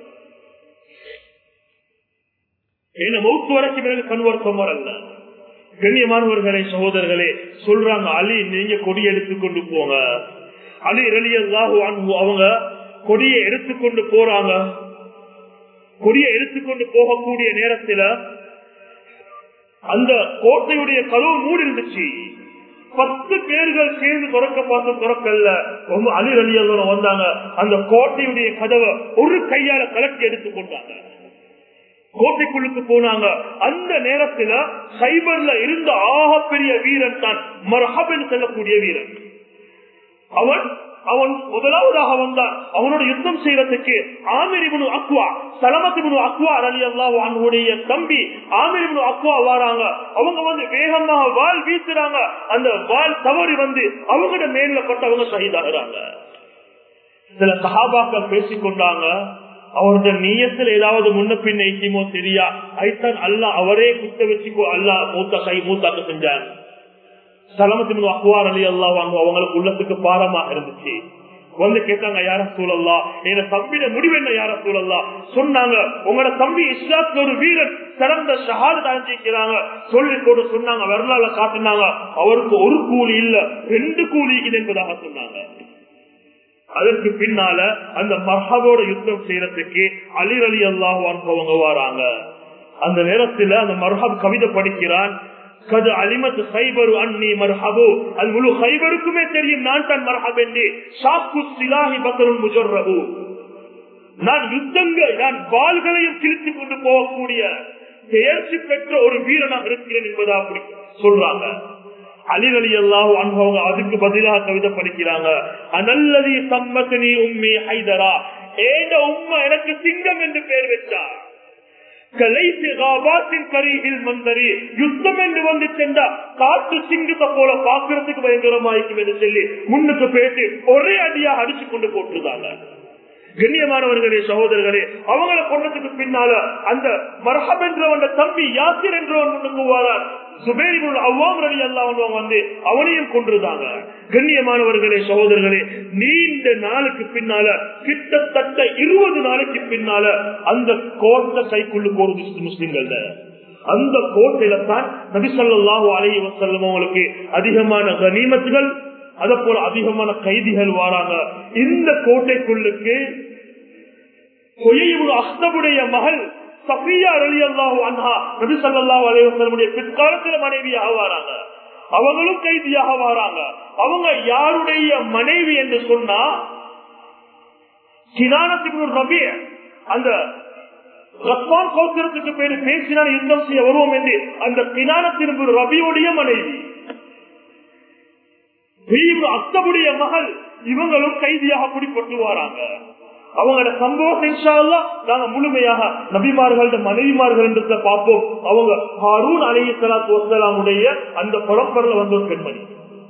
ஏன்னா மவுத்து வரைக்கும் எனக்கு கண் வருத்தம் வரல கண்ணியமானவர்களே சகோதரர்களே சொல்றாங்க அலி நீங்க கொடி எடுத்துக்கொண்டு போங்க அலி அலி அல்லாஹு அவங்க கொடியை எடுத்துக்கொண்டு போறாங்க கொடியை எடுத்துக்கொண்டு போகக்கூடிய நேரத்துல அந்த கோட்டையுடைய கதவு மூடி இருந்துச்சு பத்து பேர்கள் சேர்ந்து துறக்க பார்த்து துறக்கல்ல ரொம்ப அலி அலி வந்தாங்க அந்த கோட்டையுடைய கதவை ஒரு கையால கலட்டி எடுத்துக்கொண்டாங்க கோட்டைக்குள்ளுக்கு போனாங்க அந்த நேரத்துல சைபர்ல இருந்த ஆகப்பெரிய வீரன் தான் மரஹபன் செல்லக்கூடிய வீரன் அவன் அவன் முதலாவதாக வந்தான் அவனோட யுத்தம் செய்யறதுக்கு ஆமிரிபுனு அக்வா சலமத்திபுனு அக்வா அலி அல்லா அவனுடைய தம்பி ஆமிரிபுனு அக்வா வாராங்க அவங்க வந்து வேகமாக வால் வீசுறாங்க அந்த வால் தவறி வந்து அவங்களோட மேல பட்டு அவங்க சகிதாகிறாங்க சில சகாபாக்கள் பேசிக்கொண்டாங்க அவருடைய நீயத்தில் ஏதாவது முன்ன பின்ன ஐக்கியமோ தெரியா ஐத்தான் அல்ல அவரே குத்த வச்சுக்கோ அல்ல மூத்த கை மூத்தாக்க செஞ்சாங்க சலமத்தின் அக்குவார் அலி அல்லா வாங்க அவங்களுக்கு உள்ளத்துக்கு பாரமாக இருந்துச்சு வந்து கேட்டாங்க யார சூழல்லா எங்க தம்பிட முடிவு என்ன யார சூழல்லா சொன்னாங்க உங்களோட தம்பி இஸ்லாத்துல ஒரு வீரன் சிறந்த ஷஹாது அடைஞ்சிக்கிறாங்க சொல்லி போட்டு சொன்னாங்க வரலாறு காட்டினாங்க அவருக்கு ஒரு கூலி இல்ல ரெண்டு கூலி இது என்பதாக சொன்னாங்க அதற்கு பின்னால அந்த மர்ஹபோட யுத்தம் செய்யறதுக்கு அலிர் அலி அல்லாஹ் அவங்க வராங்க அந்த நேரத்துல அந்த மர்ஹப் கவிதை படிக்கிறான் கது அலிமத் ஹைபரு அன்னி மர்ஹபு அது முழு ஹைபருக்குமே தெரியும் நான் தான் மர்ஹப் என்று ஷாக்கு சிலாஹி பக்கருள் முஜர்ரபு நான் யுத்தங்கள் நான் வாள்களையும் கிழித்துக் கொண்டு போகக்கூடிய தேர்ச்சி பெற்ற ஒரு வீரனாக இருக்கிறேன் என்பதா அப்படி சொல்றாங்க அலிரலி எல்லாம் அனுபவங்க அதுக்கு பதிலாக கவிதை படிக்கிறாங்க அனல்லதி சம்மத்தினி உண்மை ஹைதரா ஏத உண்மை எனக்கு சிங்கம் என்று பெயர் வச்சார் யுத்தம் என்று வந்து சென்றா காட்டு சிங்கத்தை போல பாக்குறதுக்கு பயங்கரமாயிருக்கும் என்று சொல்லி முன்னுக்கு பேசி ஒரே அடியாக அடிச்சு கொண்டு போட்டுருந்தாங்க கண்ணியமானவர்களே சகோதரர்களே அவங்கள கொண்டதுக்கு பின்னால அந்த மரஹப் என்றவன் தம்பி யாசிர் என்றவன் முன்னுக்கு வாரார் சுபேரிபுல் அவ்வாம் ரலி அல்லாஹ் வந்து அவனையும் கொண்டிருந்தாங்க கண்ணியமானவர்களே சகோதரர்களே நீண்ட நாளுக்கு பின்னால கிட்டத்தட்ட இருபது நாளைக்கு பின்னால அந்த கோட்டை கைக்குள்ளு போறது முஸ்லிம்கள் அந்த கோட்டையில தான் நபிசல்லாஹு அலைய வசல்லம் அவங்களுக்கு அதிகமான கனிமத்துகள் அத போல அதிகமான கைதிகள் வாராங்க இந்த கோட்டைக்குள்ளுக்கு அஸ்தபுடைய மகள் சஃபியா அலி அல்லாஹூ அன்ஹா நபி சல்லாஹூ அலைவசல்லுடைய பிற்காலத்தில் மனைவியாக வாராங்க அவங்களும் கைதியாக வாராங்க அவங்க யாருடைய மனைவி என்று சொன்னா கினானத்தின் ரபி அந்த ரத்வான் கோத்திரத்துக்கு பேரு பேசினால் யுத்தம் செய்ய வருவோம் என்று அந்த கினானத்தின் ரபியுடைய மனைவி அத்தபுடைய மகள் இவங்களும் கைதியாக பிடிப்பட்டு வராங்க அவங்களோட சம்பவம் நாங்க முழுமையாக நபிமார்கள மனைவிமார்கள் என்று பார்ப்போம் அவங்க ஹாரூன் அலி சலாத்து வசலாமுடைய அந்த பரம்பரில் வந்த ஒரு பெண்மணி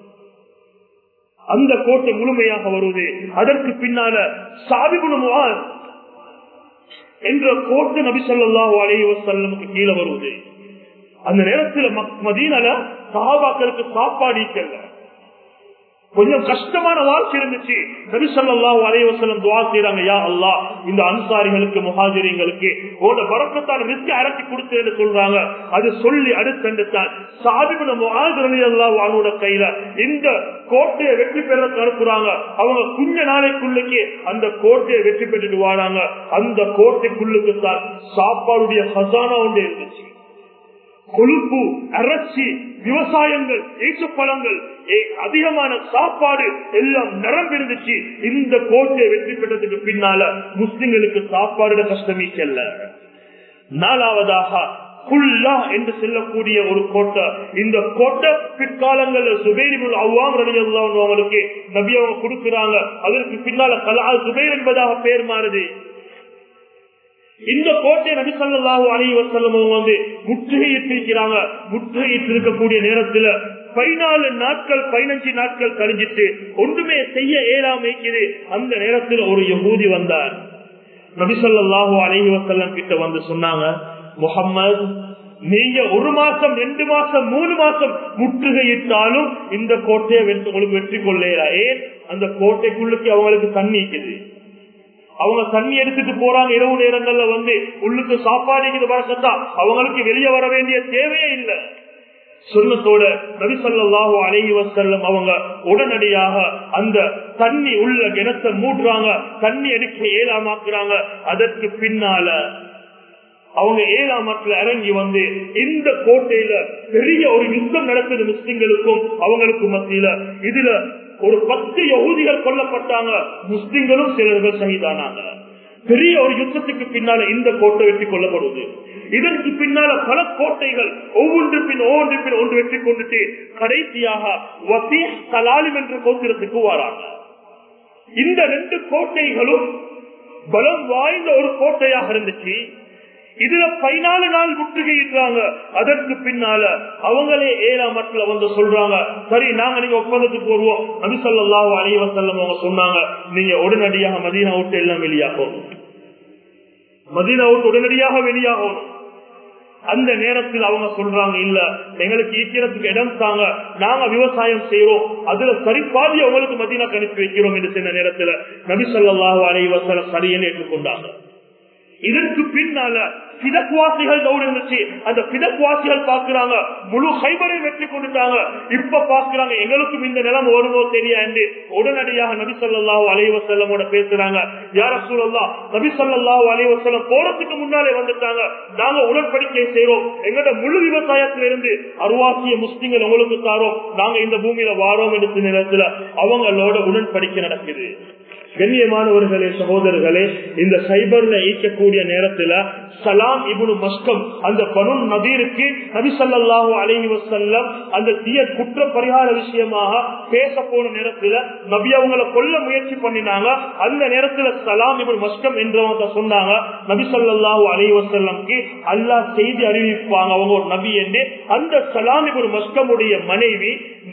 அந்த கோட்டை முழுமையாக வருவது அதற்கு பின்னால சாதிபுணம் என்ற கோட்டை நபி சொல்லாஹு அலைய வசல்லமுக்கு கீழே வருவது அந்த நேரத்தில் மதீனால சஹாபாக்களுக்கு சாப்பாடு செல்ல கொஞ்சம் கஷ்டமான வாழ்க்கை இருந்துச்சு நபி சொல்லாஹு அலைவசலம் துவா செய்யறாங்க யா அல்லா இந்த அன்சாரிகளுக்கு முஹாஜிரிங்களுக்கு உங்களோட பறக்கத்தான ரிஸ்க் அரசி கொடுத்தேன்னு சொல்றாங்க அது சொல்லி அடுத்தண்டுத்தான் சாதிபுன முஹாஜிரலி அல்லாஹ் அவனோட கையில இந்த கோட்டையை வெற்றி பெற அனுப்புறாங்க அவங்க கொஞ்ச நாளைக்குள்ளுக்கு அந்த கோட்டையை வெற்றி பெற்றுட்டு வாழாங்க அந்த கோட்டைக்குள்ளுக்கு தான் சாப்பாடுடைய ஹசானா ஒன்று இருந்துச்சு கொழுப்பு அரைச்சி விவசாயங்கள் பழங்கள் அதிகமான சாப்பாடு எல்லாம் நிரம்பிருந்துச்சு இந்த கோட்டையை வெற்றி பெற்றதுக்கு பின்னால முஸ்லிம்களுக்கு சாப்பாடு கஷ்டமே செல்ல நாலாவதாக குல்லா என்று சொல்லக்கூடிய ஒரு கோட்டை இந்த கோட்டை பிற்காலங்கள்ல சுபேரிபுல் அவ்வாம் அவங்களுக்கு நபி அவங்க கொடுக்கிறாங்க அதற்கு பின்னால கலா சுபேர் என்பதாக பேர் மாறுது இந்த கோட்டை நபிசல்லாஹு அலி வசல்லம் வந்து முற்றுகையிட்டிருக்கிறாங்க முற்றுகையிட்டு இருக்கக்கூடிய நேரத்துல பதினாலு நாட்கள் பதினஞ்சு நாட்கள் கழிஞ்சிட்டு ஒன்றுமே செய்ய இயலாமைக்குது அந்த நேரத்தில் ஒரு யகூதி வந்தார் நபிசல்லாஹு அலஹி வசல்லம் கிட்ட வந்து சொன்னாங்க முகம்மது நீங்க ஒரு மாசம் ரெண்டு மாசம் மூணு மாசம் முற்றுகையிட்டாலும் இந்த கோட்டையை உங்களுக்கு வெற்றி கொள்ளேரா ஏன் அந்த கோட்டைக்குள்ளுக்கு அவங்களுக்கு தண்ணிக்குது அவங்க தண்ணி எடுத்துட்டு போறாங்க இரவு நேரங்கள்ல வந்து உள்ளுக்கு சாப்பாடு வரக்கத்தா அவங்களுக்கு வெளியே வர வேண்டிய தேவையே இல்லை சொன்னத்தோட நபிசல்லாஹு அழகி வசல்லம் அவங்க உடனடியாக அந்த தண்ணி உள்ள கிணத்தை மூடுறாங்க தண்ணி எடுக்க ஏலாமாக்குறாங்க அதற்கு பின்னால அவங்க ஏழாம் நாட்டில் இறங்கி வந்து இந்த கோட்டையில பெரிய ஒரு யுத்தம் நடக்குது முஸ்லிம்களுக்கும் அவங்களுக்கும் மத்தியில இதுல ஒரு பத்து யகுதிகள் கொல்லப்பட்டாங்க முஸ்லிம்களும் சிலர்கள் சகிதானாங்க பெரிய ஒரு யுத்தத்துக்கு பின்னால இந்த கோட்டை வெற்றி கொள்ளப்படுவது இதற்கு பின்னால பல கோட்டைகள் ஒவ்வொன்று பின் ஒவ்வொன்று பின் ஒன்று வெற்றி கொண்டுட்டு கடைசியாக வசீ கலாலிம் என்ற கோத்திரத்துக்கு வராங்க இந்த ரெண்டு கோட்டைகளும் பலம் வாய்ந்த ஒரு கோட்டையாக இருந்துச்சு இதுல பதினாலு நாள் முற்றுகையிட்டாங்க அதற்கு பின்னால அவங்களே ஏழாம் மட்டில் வந்து சொல்றாங்க சரி நாங்க நீங்க ஒப்பந்தத்துக்கு வருவோம் நபிசல்லாஹு அலைவசல்லம் அவங்க சொன்னாங்க நீங்க உடனடியாக மதீனா விட்டு எல்லாம் வெளியாகணும் மதீனா விட்டு உடனடியாக வெளியாகணும் அந்த நேரத்தில் அவங்க சொல்றாங்க இல்ல எங்களுக்கு ஈக்கிறதுக்கு இடம் தாங்க நாங்க விவசாயம் செய்யறோம் அதுல சரிபாதி அவங்களுக்கு மதினா அனுப்பி வைக்கிறோம் என்று சொன்ன நேரத்துல நபி சொல்லாஹு அலைவசல சரியன்னு ஏற்றுக்கொண்டாங்க இதற்கு பின்னால பிதக்வாசிகள் தௌடு இருந்துச்சு அந்த பிதக்வாசிகள் பாக்குறாங்க முழு ஹைபரை வெற்றி கொண்டுட்டாங்க இப்ப பாக்குறாங்க எங்களுக்கும் இந்த நிலம் வருமோ தெரியா என்று உடனடியாக நபி சொல்லாஹு அலைவசல்லமோட பேசுறாங்க யார சூழல்லா நபி சொல்லாஹு அலைவசல்லம் போறதுக்கு முன்னாலே வந்துட்டாங்க நாங்க உடன்படிக்கை செய்யறோம் எங்களோட முழு விவசாயத்திலிருந்து அருவாசிய முஸ்லிம்கள் உங்களுக்கு தாரோம் நாங்க இந்த பூமியில வாரோம் எடுத்த நேரத்துல அவங்களோட உடன்படிக்கை நடக்குது கண்ணியமானவர்களே சகோதரர்களே இந்த சைபர்ல ஈக்கக்கூடிய நேரத்துல சலாம் இபுனு மஸ்கம் அந்த பனு நபீருக்கு நபிசல்லாஹு அலஹி வசல்லம் அந்த தீய குற்ற பரிகார விஷயமாக பேச போன நேரத்துல நபி அவங்களை கொல்ல முயற்சி பண்ணினாங்க அந்த நேரத்துல சலாம் இபுன் மஸ்கம் என்றவங்க சொன்னாங்க நபிசல்லாஹு அலஹி வசல்லம்க்கு அல்லாஹ் செய்தி அறிவிப்பாங்க அவங்க ஒரு நபி என்று அந்த சலாம் இபுன் மஸ்கமுடைய மனைவி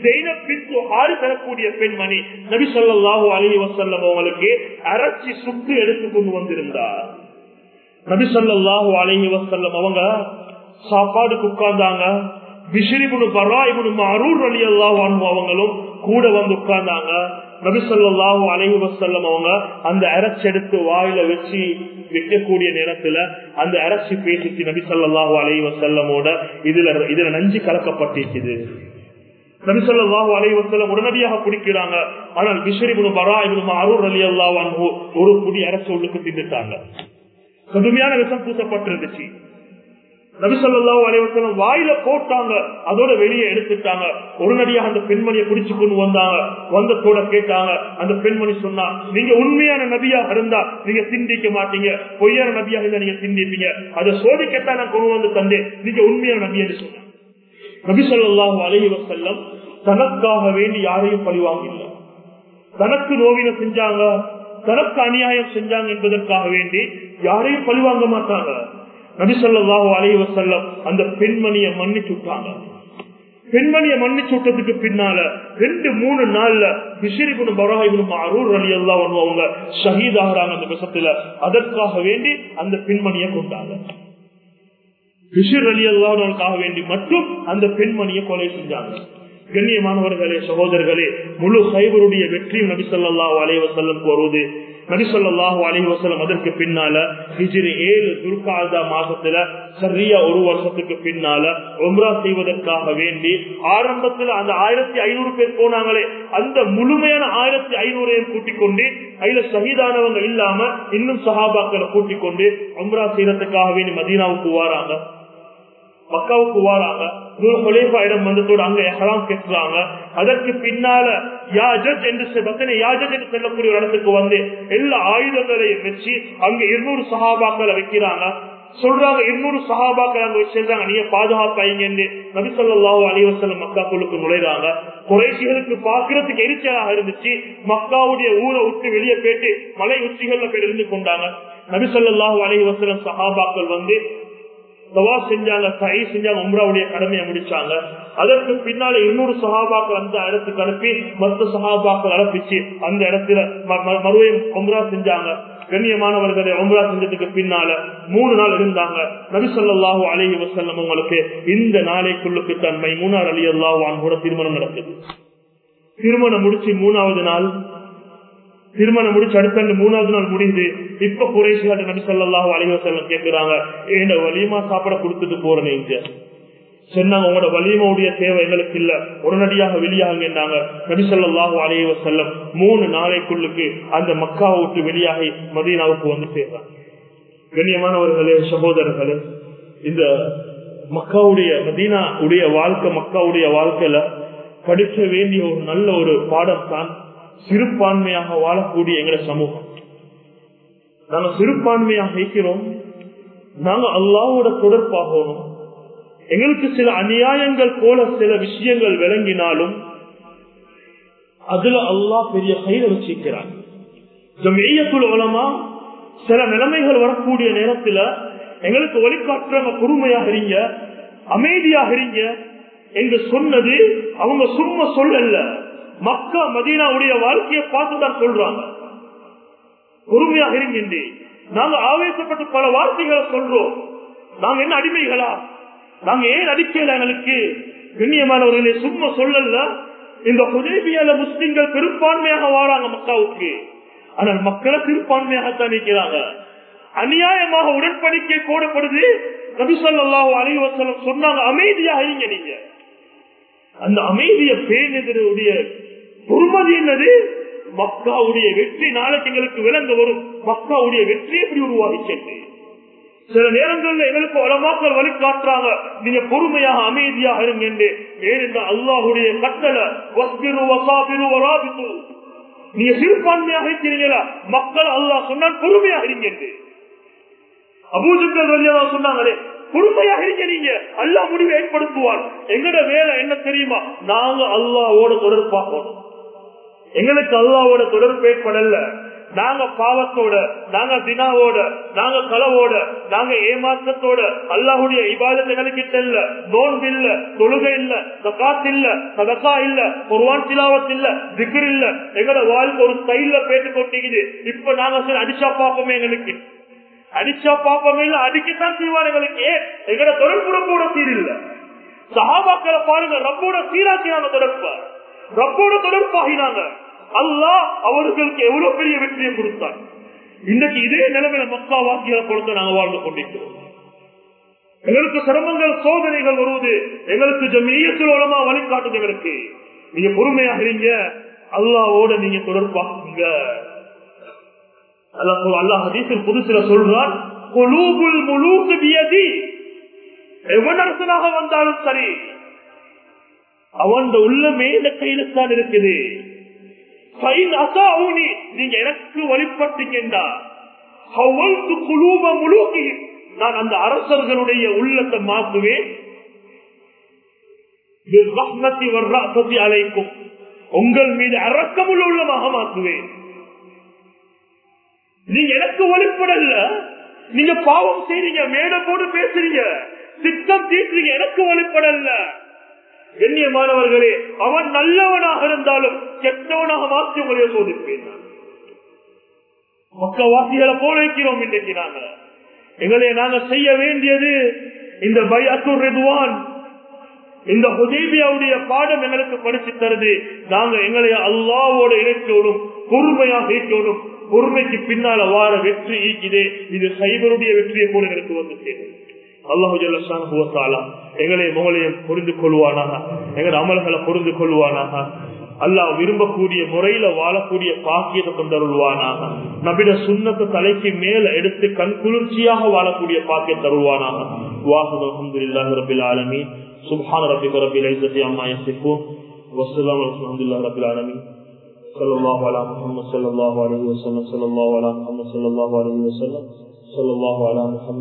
தரக்கூடிய பெண்மணி நபி சொல்லாஹு அலி வசல்லம் அவங்களுக்கு அரைச்சி சுட்டு எடுத்து கொண்டு வந்திருந்தார் நபி சொல்லாஹு அலஹி வசல்லம் அவங்க சாப்பாடுக்கு உட்கார்ந்தாங்க பிஷிரிபுனு பரா இவனு அரூர் அலி அல்லாஹ் அவங்களும் கூட வந்து உட்கார்ந்தாங்க நபி சொல்லாஹு அலஹி வசல்லம் அவங்க அந்த அரைச்செடுத்து வாயில வச்சு வைக்கக்கூடிய நேரத்துல அந்த அரசு பேசிச்சு நபி சொல்லாஹு அலஹி வசல்லமோட இதுல இதுல நஞ்சு கலக்கப்பட்டிருக்குது நபிசல்லாஹு அலைவசல்லம் உடனடியாக குடிக்கிறாங்க ஆனால் பிஷரிபுனு பரா இவனு அரூர் அலி அல்லா ஒரு குடி அரசு உள்ளுக்கு திண்டுட்டாங்க கடுமையான விஷம் பூசப்பட்டிருந்துச்சு நபிசல்லாஹு அலைவசல்லம் வாயில போட்டாங்க அதோட வெளியே எடுத்துட்டாங்க உடனடியாக அந்த பெண்மணியை குடிச்சு கொண்டு வந்தாங்க வந்தத்தோட கேட்டாங்க அந்த பெண்மணி சொன்னா நீங்க உண்மையான நபியாக இருந்தா நீங்க சிந்திக்க மாட்டீங்க பொய்யான நபியாக இருந்தா நீங்க சிந்திப்பீங்க அதை சோதிக்கத்தான் நான் கொண்டு வந்து தந்தேன் நீங்க உண்மையான நபின்னு சொன்ன நபிசல்லாஹு அலஹி வசல்லம் தனக்காக வேண்டி யாரையும் பழிவாங்கல தனக்கு நோவின செஞ்சாங்க தனக்கு அநியாயம் செஞ்சாங்க என்பதற்காக வேண்டி யாரையும் பழிவாங்க மாட்டாங்க நபிசல்லாஹு அலஹி வசல்லம் அந்த பெண்மணியை மன்னிச்சு விட்டாங்க பெண்மணியை மன்னிச்சு விட்டதுக்கு பின்னால ரெண்டு மூணு நாள்ல பிஷரிபுன் பராஹிபுன் அரூர் அலி அல்லா அவங்க ஷஹீத் ஆகிறாங்க அந்த விஷத்துல அதற்காக வேண்டி அந்த பெண்மணியை கொண்டாங்க பிஷர் அலி அல்லாவுக்காக வேண்டி மட்டும் அந்த பெண்மணியை கொலை செஞ்சாங்க கண்ணியமானவர்களே சகோதரர்களே முழு சைபருடைய வெற்றியும் நபிசல்லாஹு அலைவசல்லம் வருவது நபிசல்லாஹு அலைவசல்லம் அதற்கு பின்னால ஹிஜிரி ஏழு துர்காதா மாசத்துல சரியா ஒரு வருஷத்துக்கு பின்னால ஒம்ரா செய்வதற்காக வேண்டி ஆரம்பத்துல அந்த ஆயிரத்தி ஐநூறு பேர் போனாங்களே அந்த முழுமையான ஆயிரத்தி ஐநூறையும் கூட்டிக் கொண்டு அதுல சகிதானவங்க இல்லாம இன்னும் சஹாபாக்களை கூட்டிக் கொண்டு ஒம்ரா செய்யறதுக்காக வேண்டி மதீனாவுக்கு வாராங்க மக்காவுக்கு வாராங்க இடம் வந்ததோடு அங்க எஹராம் கெட்டுறாங்க அதற்கு பின்னால யாஜத் என்று பத்தனை யாஜத் என்று சொல்லக்கூடிய ஒரு இடத்துக்கு வந்து எல்லா ஆயுதங்களையும் வச்சு அங்க இருநூறு சகாபாக்களை வைக்கிறாங்க சொல்றாங்க இருநூறு சகாபாக்கள் அங்க வச்சிருந்தாங்க நீங்க பாதுகாப்பாங்க நபிசல்லாஹு அலிவசல்லம் மக்காக்குள்ளுக்கு நுழைறாங்க குறைசிகளுக்கு பாக்குறதுக்கு எரிச்சலாக இருந்துச்சு மக்காவுடைய ஊரை விட்டு வெளியே போயிட்டு மலை உச்சிகள்ல போய் இருந்து கொண்டாங்க நபிசல்லாஹு அலிவசலம் சகாபாக்கள் வந்து தவா செஞ்சாங்க கை செஞ்சாங்க உம்ராவுடைய கடமையை முடிச்சாங்க அதற்கு பின்னால இன்னொரு சகாபாக்கள் அந்த இடத்துக்கு அனுப்பி மற்ற சகாபாக்கள் அனுப்பிச்சு அந்த இடத்துல மறுபடியும் உம்ரா செஞ்சாங்க கண்ணியமானவர்களை உம்ரா செஞ்சதுக்கு பின்னால மூணு நாள் இருந்தாங்க நபிசல்லாஹு அலஹி வசல்லம் உங்களுக்கு இந்த நாளைக்குள்ளுக்கு தன்மை மூணார் அலி அல்லாஹ் கூட திருமணம் நடக்குது திருமணம் முடிச்சு மூணாவது நாள் திருமணம் முடிச்சு அடுத்த மூணாவது நாள் முடியுது இப்ப குறைசிகாட்டு நபி சொல்லாஹு அலைவசல்லம் கேட்கிறாங்க ஏண்ட வலியமா சாப்பிட கொடுத்துட்டு போறேன் இங்க சொன்னாங்க உங்களோட வலியமாவுடைய தேவை எங்களுக்கு இல்ல உடனடியாக வெளியாகுங்கன்னாங்க நபி சொல்லாஹு அலைவ செல்லம் மூணு நாளைக்குள்ளுக்கு அந்த மக்காவை விட்டு வெளியாகி மதீனாவுக்கு வந்து சேர்றாங்க கண்ணியமானவர்களே சகோதரர்களே இந்த மக்காவுடைய மதீனா உடைய வாழ்க்கை மக்காவுடைய வாழ்க்கையில படிக்க வேண்டிய ஒரு நல்ல ஒரு பாடம் தான் சிறுபான்மையாக வாழக்கூடிய எங்க சமூகம் நாங்க சிறுபான்மையாக இருக்கிறோம் நாங்க அல்லாவோட தொடர்பாகணும் எங்களுக்கு சில அநியாயங்கள் போல சில விஷயங்கள் விளங்கினாலும் அதுல அல்லாஹ் பெரிய கையில வச்சிருக்கிறாங்க உலமா சில நிலைமைகள் வரக்கூடிய நேரத்துல எங்களுக்கு வழிகாட்டுறவங்க பொறுமையாக இருங்க அமைதியாக இருங்க என்று சொன்னது அவங்க சும்மா சொல்லல மக்கா மதீனாவுடைய வாழ்க்கையை பார்த்துதான் சொல்றாங்க பொறுமையாக இருக்கின்றே நாங்க ஆவேசப்பட்டு பல வார்த்தைகளை சொல்றோம் நாங்க என்ன அடிமைகளா நாங்க ஏன் அடிக்கல எங்களுக்கு கண்ணியமானவர்களே சும்மா சொல்லல இந்த ஹுதேபியால முஸ்லிம்கள் பெரும்பான்மையாக வாராங்க மக்காவுக்கு ஆனால் மக்களை சிறுபான்மையாகத்தான் நிற்கிறாங்க அநியாயமாக உடன்படிக்கை போடப்படுது நபிசல்லாஹு அலைவசலம் சொன்னாங்க அமைதியாக இருங்க நீங்க அந்த அமைதிய பேணுதலுடைய பொறுமதி என்னது மக்காவுடைய வெற்றி நாளைக்கு எங்களுக்கு விளங்க வரும் மக்காவுடைய வெற்றி எப்படி உருவாகி சென்று சில நேரங்களில் எங்களுக்கு வளமாக்கள் வழிகாட்டுறாங்க நீங்க பொறுமையாக அமைதியாக இருங்க என்று ஏனென்றால் அல்லாஹுடைய கட்டளை வஸ்பிரு வசாபிரு வராபித்து நீங்க சிறுபான்மையாக இருக்கிறீங்களா மக்கள் அல்லாஹ் சொன்னால் பொறுமையாக இருங்க என்று அபூஜங்கள் வழியாக சொன்னாங்களே பொறுமையாக இருக்க நீங்க அல்லா முடிவை ஏற்படுத்துவார் எங்கட வேலை என்ன தெரியுமா நாங்க அல்லாவோட தொடர்பாகணும் எங்களுக்கு அல்லாவோட தொடர்பு ஏற்படல நாங்க பாவத்தோட நாங்க தினாவோட நாங்க களவோட நாங்க ஏமாற்றத்தோட அல்லாஹுடைய இபாதத்தை எங்களுக்கு இல்ல நோன்பு இல்ல தொழுகை இல்ல சகாத் இல்ல சதக்கா இல்ல குர்வான் திலாவத் இல்ல திக்ர் இல்ல எங்களோட வாழ்க்கை ஒரு ஸ்டைல்ல பேட்டு கொண்டிக்குது இப்ப நாங்க சரி அடிச்சா பாப்போமே எங்களுக்கு அடிச்சா பாப்போமே இல்ல அடிக்கத்தான் செய்வார் எங்களுக்கு ஏன் எங்களோட தொடர்பு ரப்போட சீர் இல்ல சஹாபாக்களை பாருங்க ரப்போட சீராக்கினாங்க தொடர்பு ரப்போட தொடர்பாகினாங்க அல்லாஹ் அவர்களுக்கு எவ்வளவு பெரிய வெற்றியை கொடுத்தார் இன்னைக்கு இதே நிலைமையில மக்கா வாக்கிய கொடுத்து நாங்க வாழ்ந்து கொண்டிருக்கிறோம் எங்களுக்கு சிரமங்கள் சோதனைகள் வருவது எங்களுக்கு ஜமீயத்தில் உலமா வழிகாட்டுது எங்களுக்கு நீங்க பொறுமையாக இருங்க அல்லாவோட நீங்க தொடர்பாக்குங்க அல்லாஹ் ஹதீஸில் புதுசில சொல்றான் கொலூபுல் முழூக்கு வியதி எவன் அரசனாக வந்தாலும் சரி அவன் உள்ளமே இந்த கையில தான் இருக்குது நீங்க எனக்கு வழிபட்டீங்கடா நான் அந்த அரசர்களுடைய உள்ளத்தை மாற்றுவேன் அழைக்கும் உங்கள் மீது அரக்கமுள்ள உள்ளமாக மாற்றுவேன் நீங்க எனக்கு வழிபடல நீங்க பாவம் செய்றீங்க மேட போட்டு பேசுறீங்க சித்தம் தீட்டுறீங்க எனக்கு வழிபடல கண்ணியமானவர்களே அவன் நல்லவனாக இருந்தாலும் கெட்டவனாக மாற்றி உங்களைய சோதிப்பேன் மக்கவாசிகளை போல இருக்கிறோம் இன்றைக்கு நாங்க எங்களை நாங்க செய்ய வேண்டியது இந்த பையத்துர் ரெதுவான் இந்த ஹுதேபியாவுடைய பாடம் எங்களுக்கு படிச்சு தருது நாங்க எங்களை அல்லாவோட இணைக்கணும் பொறுமையாக இருக்கணும் பொறுமைக்கு பின்னால வார வெற்றி ஈக்குதே இது சைபருடைய வெற்றியை போல எங்களுக்கு வந்து சேரும் அல்லாஹு எங்களை முகலையும் புரிந்து கொள்வானாக எங்களோட அமல்களை புரிந்து கொள்வானாக அல்லாஹ் விரும்பக்கூடிய முறையில வாழக்கூடிய பாக்கியத்தை கொண்டருள்வானாக நபிட சுண்ணத்தை தலைக்கு மேல எடுத்து கண் குளிர்ச்சியாக வாழக்கூடிய பாக்கியம் தருவானாக வாசு அலமதுல்லாஹி ரபில் ஆலமி சுப்ஹான ரபிக ரபில் ஐசத்தி அம்மா யசிஃபூன் வஸ்ஸலாமு அல்ஹம்துலில்லாஹி ரபில் ஆலமீன் صلى الله على محمد صلى الله عليه وسلم صلى الله على محمد صلى الله عليه وسلم صلى الله على محمد